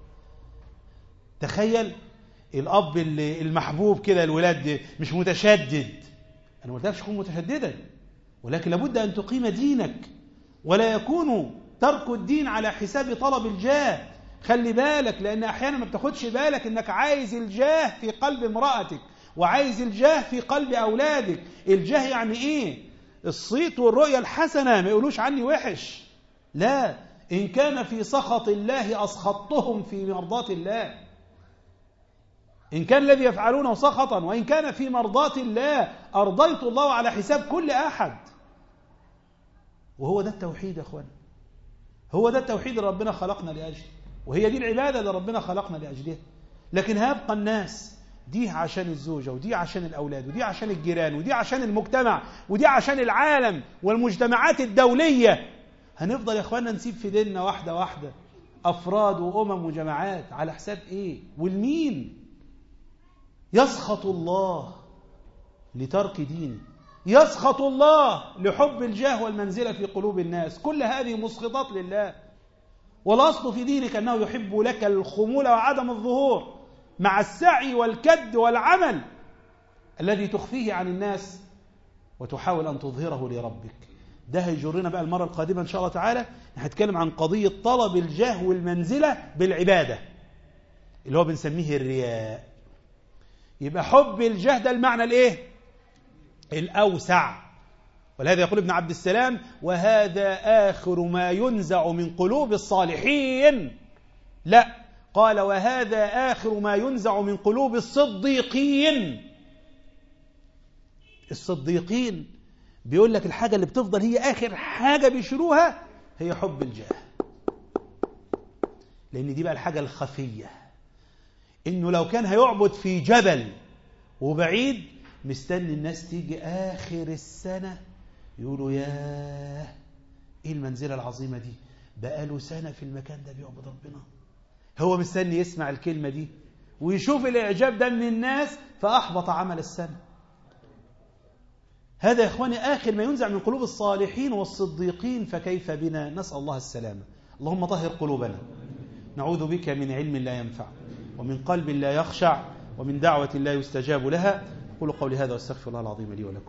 تخيل الاب المحبوب كده الولاد مش متشدد انا ما قلتلكش تكون متشددا ولكن لابد ان تقيم دينك ولا يكون ترك الدين على حساب طلب الجاه خلي بالك لأن أحيانا ما بتاخدش بالك أنك عايز الجاه في قلب امرأتك وعايز الجاه في قلب أولادك الجاه يعني إيه الصيت والرؤية الحسنة ما يقولوش عني وحش لا إن كان في سخط الله أسخطتهم في مرضاة الله إن كان الذي يفعلونه سخطا وإن كان في مرضاة الله أرضيت الله على حساب كل أحد وهو ده التوحيد يا أخوان هو ده التوحيد اللي ربنا خلقنا لأجله وهي دي العبادة اللي ربنا خلقنا لأجلها لكن هيبقى الناس دي عشان الزوجة ودي عشان الأولاد ودي عشان الجيران ودي عشان المجتمع ودي عشان العالم والمجتمعات الدولية هنفضل يا اخوانا نسيب في ديننا واحدة واحدة أفراد وأمم وجماعات على حساب إيه والمين يسخط الله لترك دينه يسخط الله لحب الجاه والمنزلة في قلوب الناس كل هذه مسخطات لله والأصل في دينك أنه يحب لك الخمول وعدم الظهور مع السعي والكد والعمل الذي تخفيه عن الناس وتحاول أن تظهره لربك ده هيجرنا بقى المرة القادمة إن شاء الله تعالى هنتكلم عن قضية طلب الجاه والمنزلة بالعبادة اللي هو بنسميه الرياء يبقى حب الجاه ده المعنى الايه الأوسع ولهذا يقول ابن عبد السلام وهذا آخر ما ينزع من قلوب الصالحين لا قال وهذا آخر ما ينزع من قلوب الصديقين الصديقين بيقول لك الحاجة اللي بتفضل هي آخر حاجة بيشروها هي حب الجاه لأن دي بقى الحاجة الخفية إنه لو كان هيعبد في جبل وبعيد مستني الناس تيجي آخر السنة يقولوا ياه إيه المنزلة العظيمة دي بقاله سنة في المكان ده بيعبد ربنا هو مستني يسمع الكلمة دي ويشوف الإعجاب ده من الناس فأحبط عمل السنة هذا يا إخواني آخر ما ينزع من قلوب الصالحين والصديقين فكيف بنا نسأل الله السلامة اللهم طهر قلوبنا نعوذ بك من علم لا ينفع ومن قلب لا يخشع ومن دعوة لا يستجاب لها أقول قولي هذا واستغفر الله العظيم لي ولكم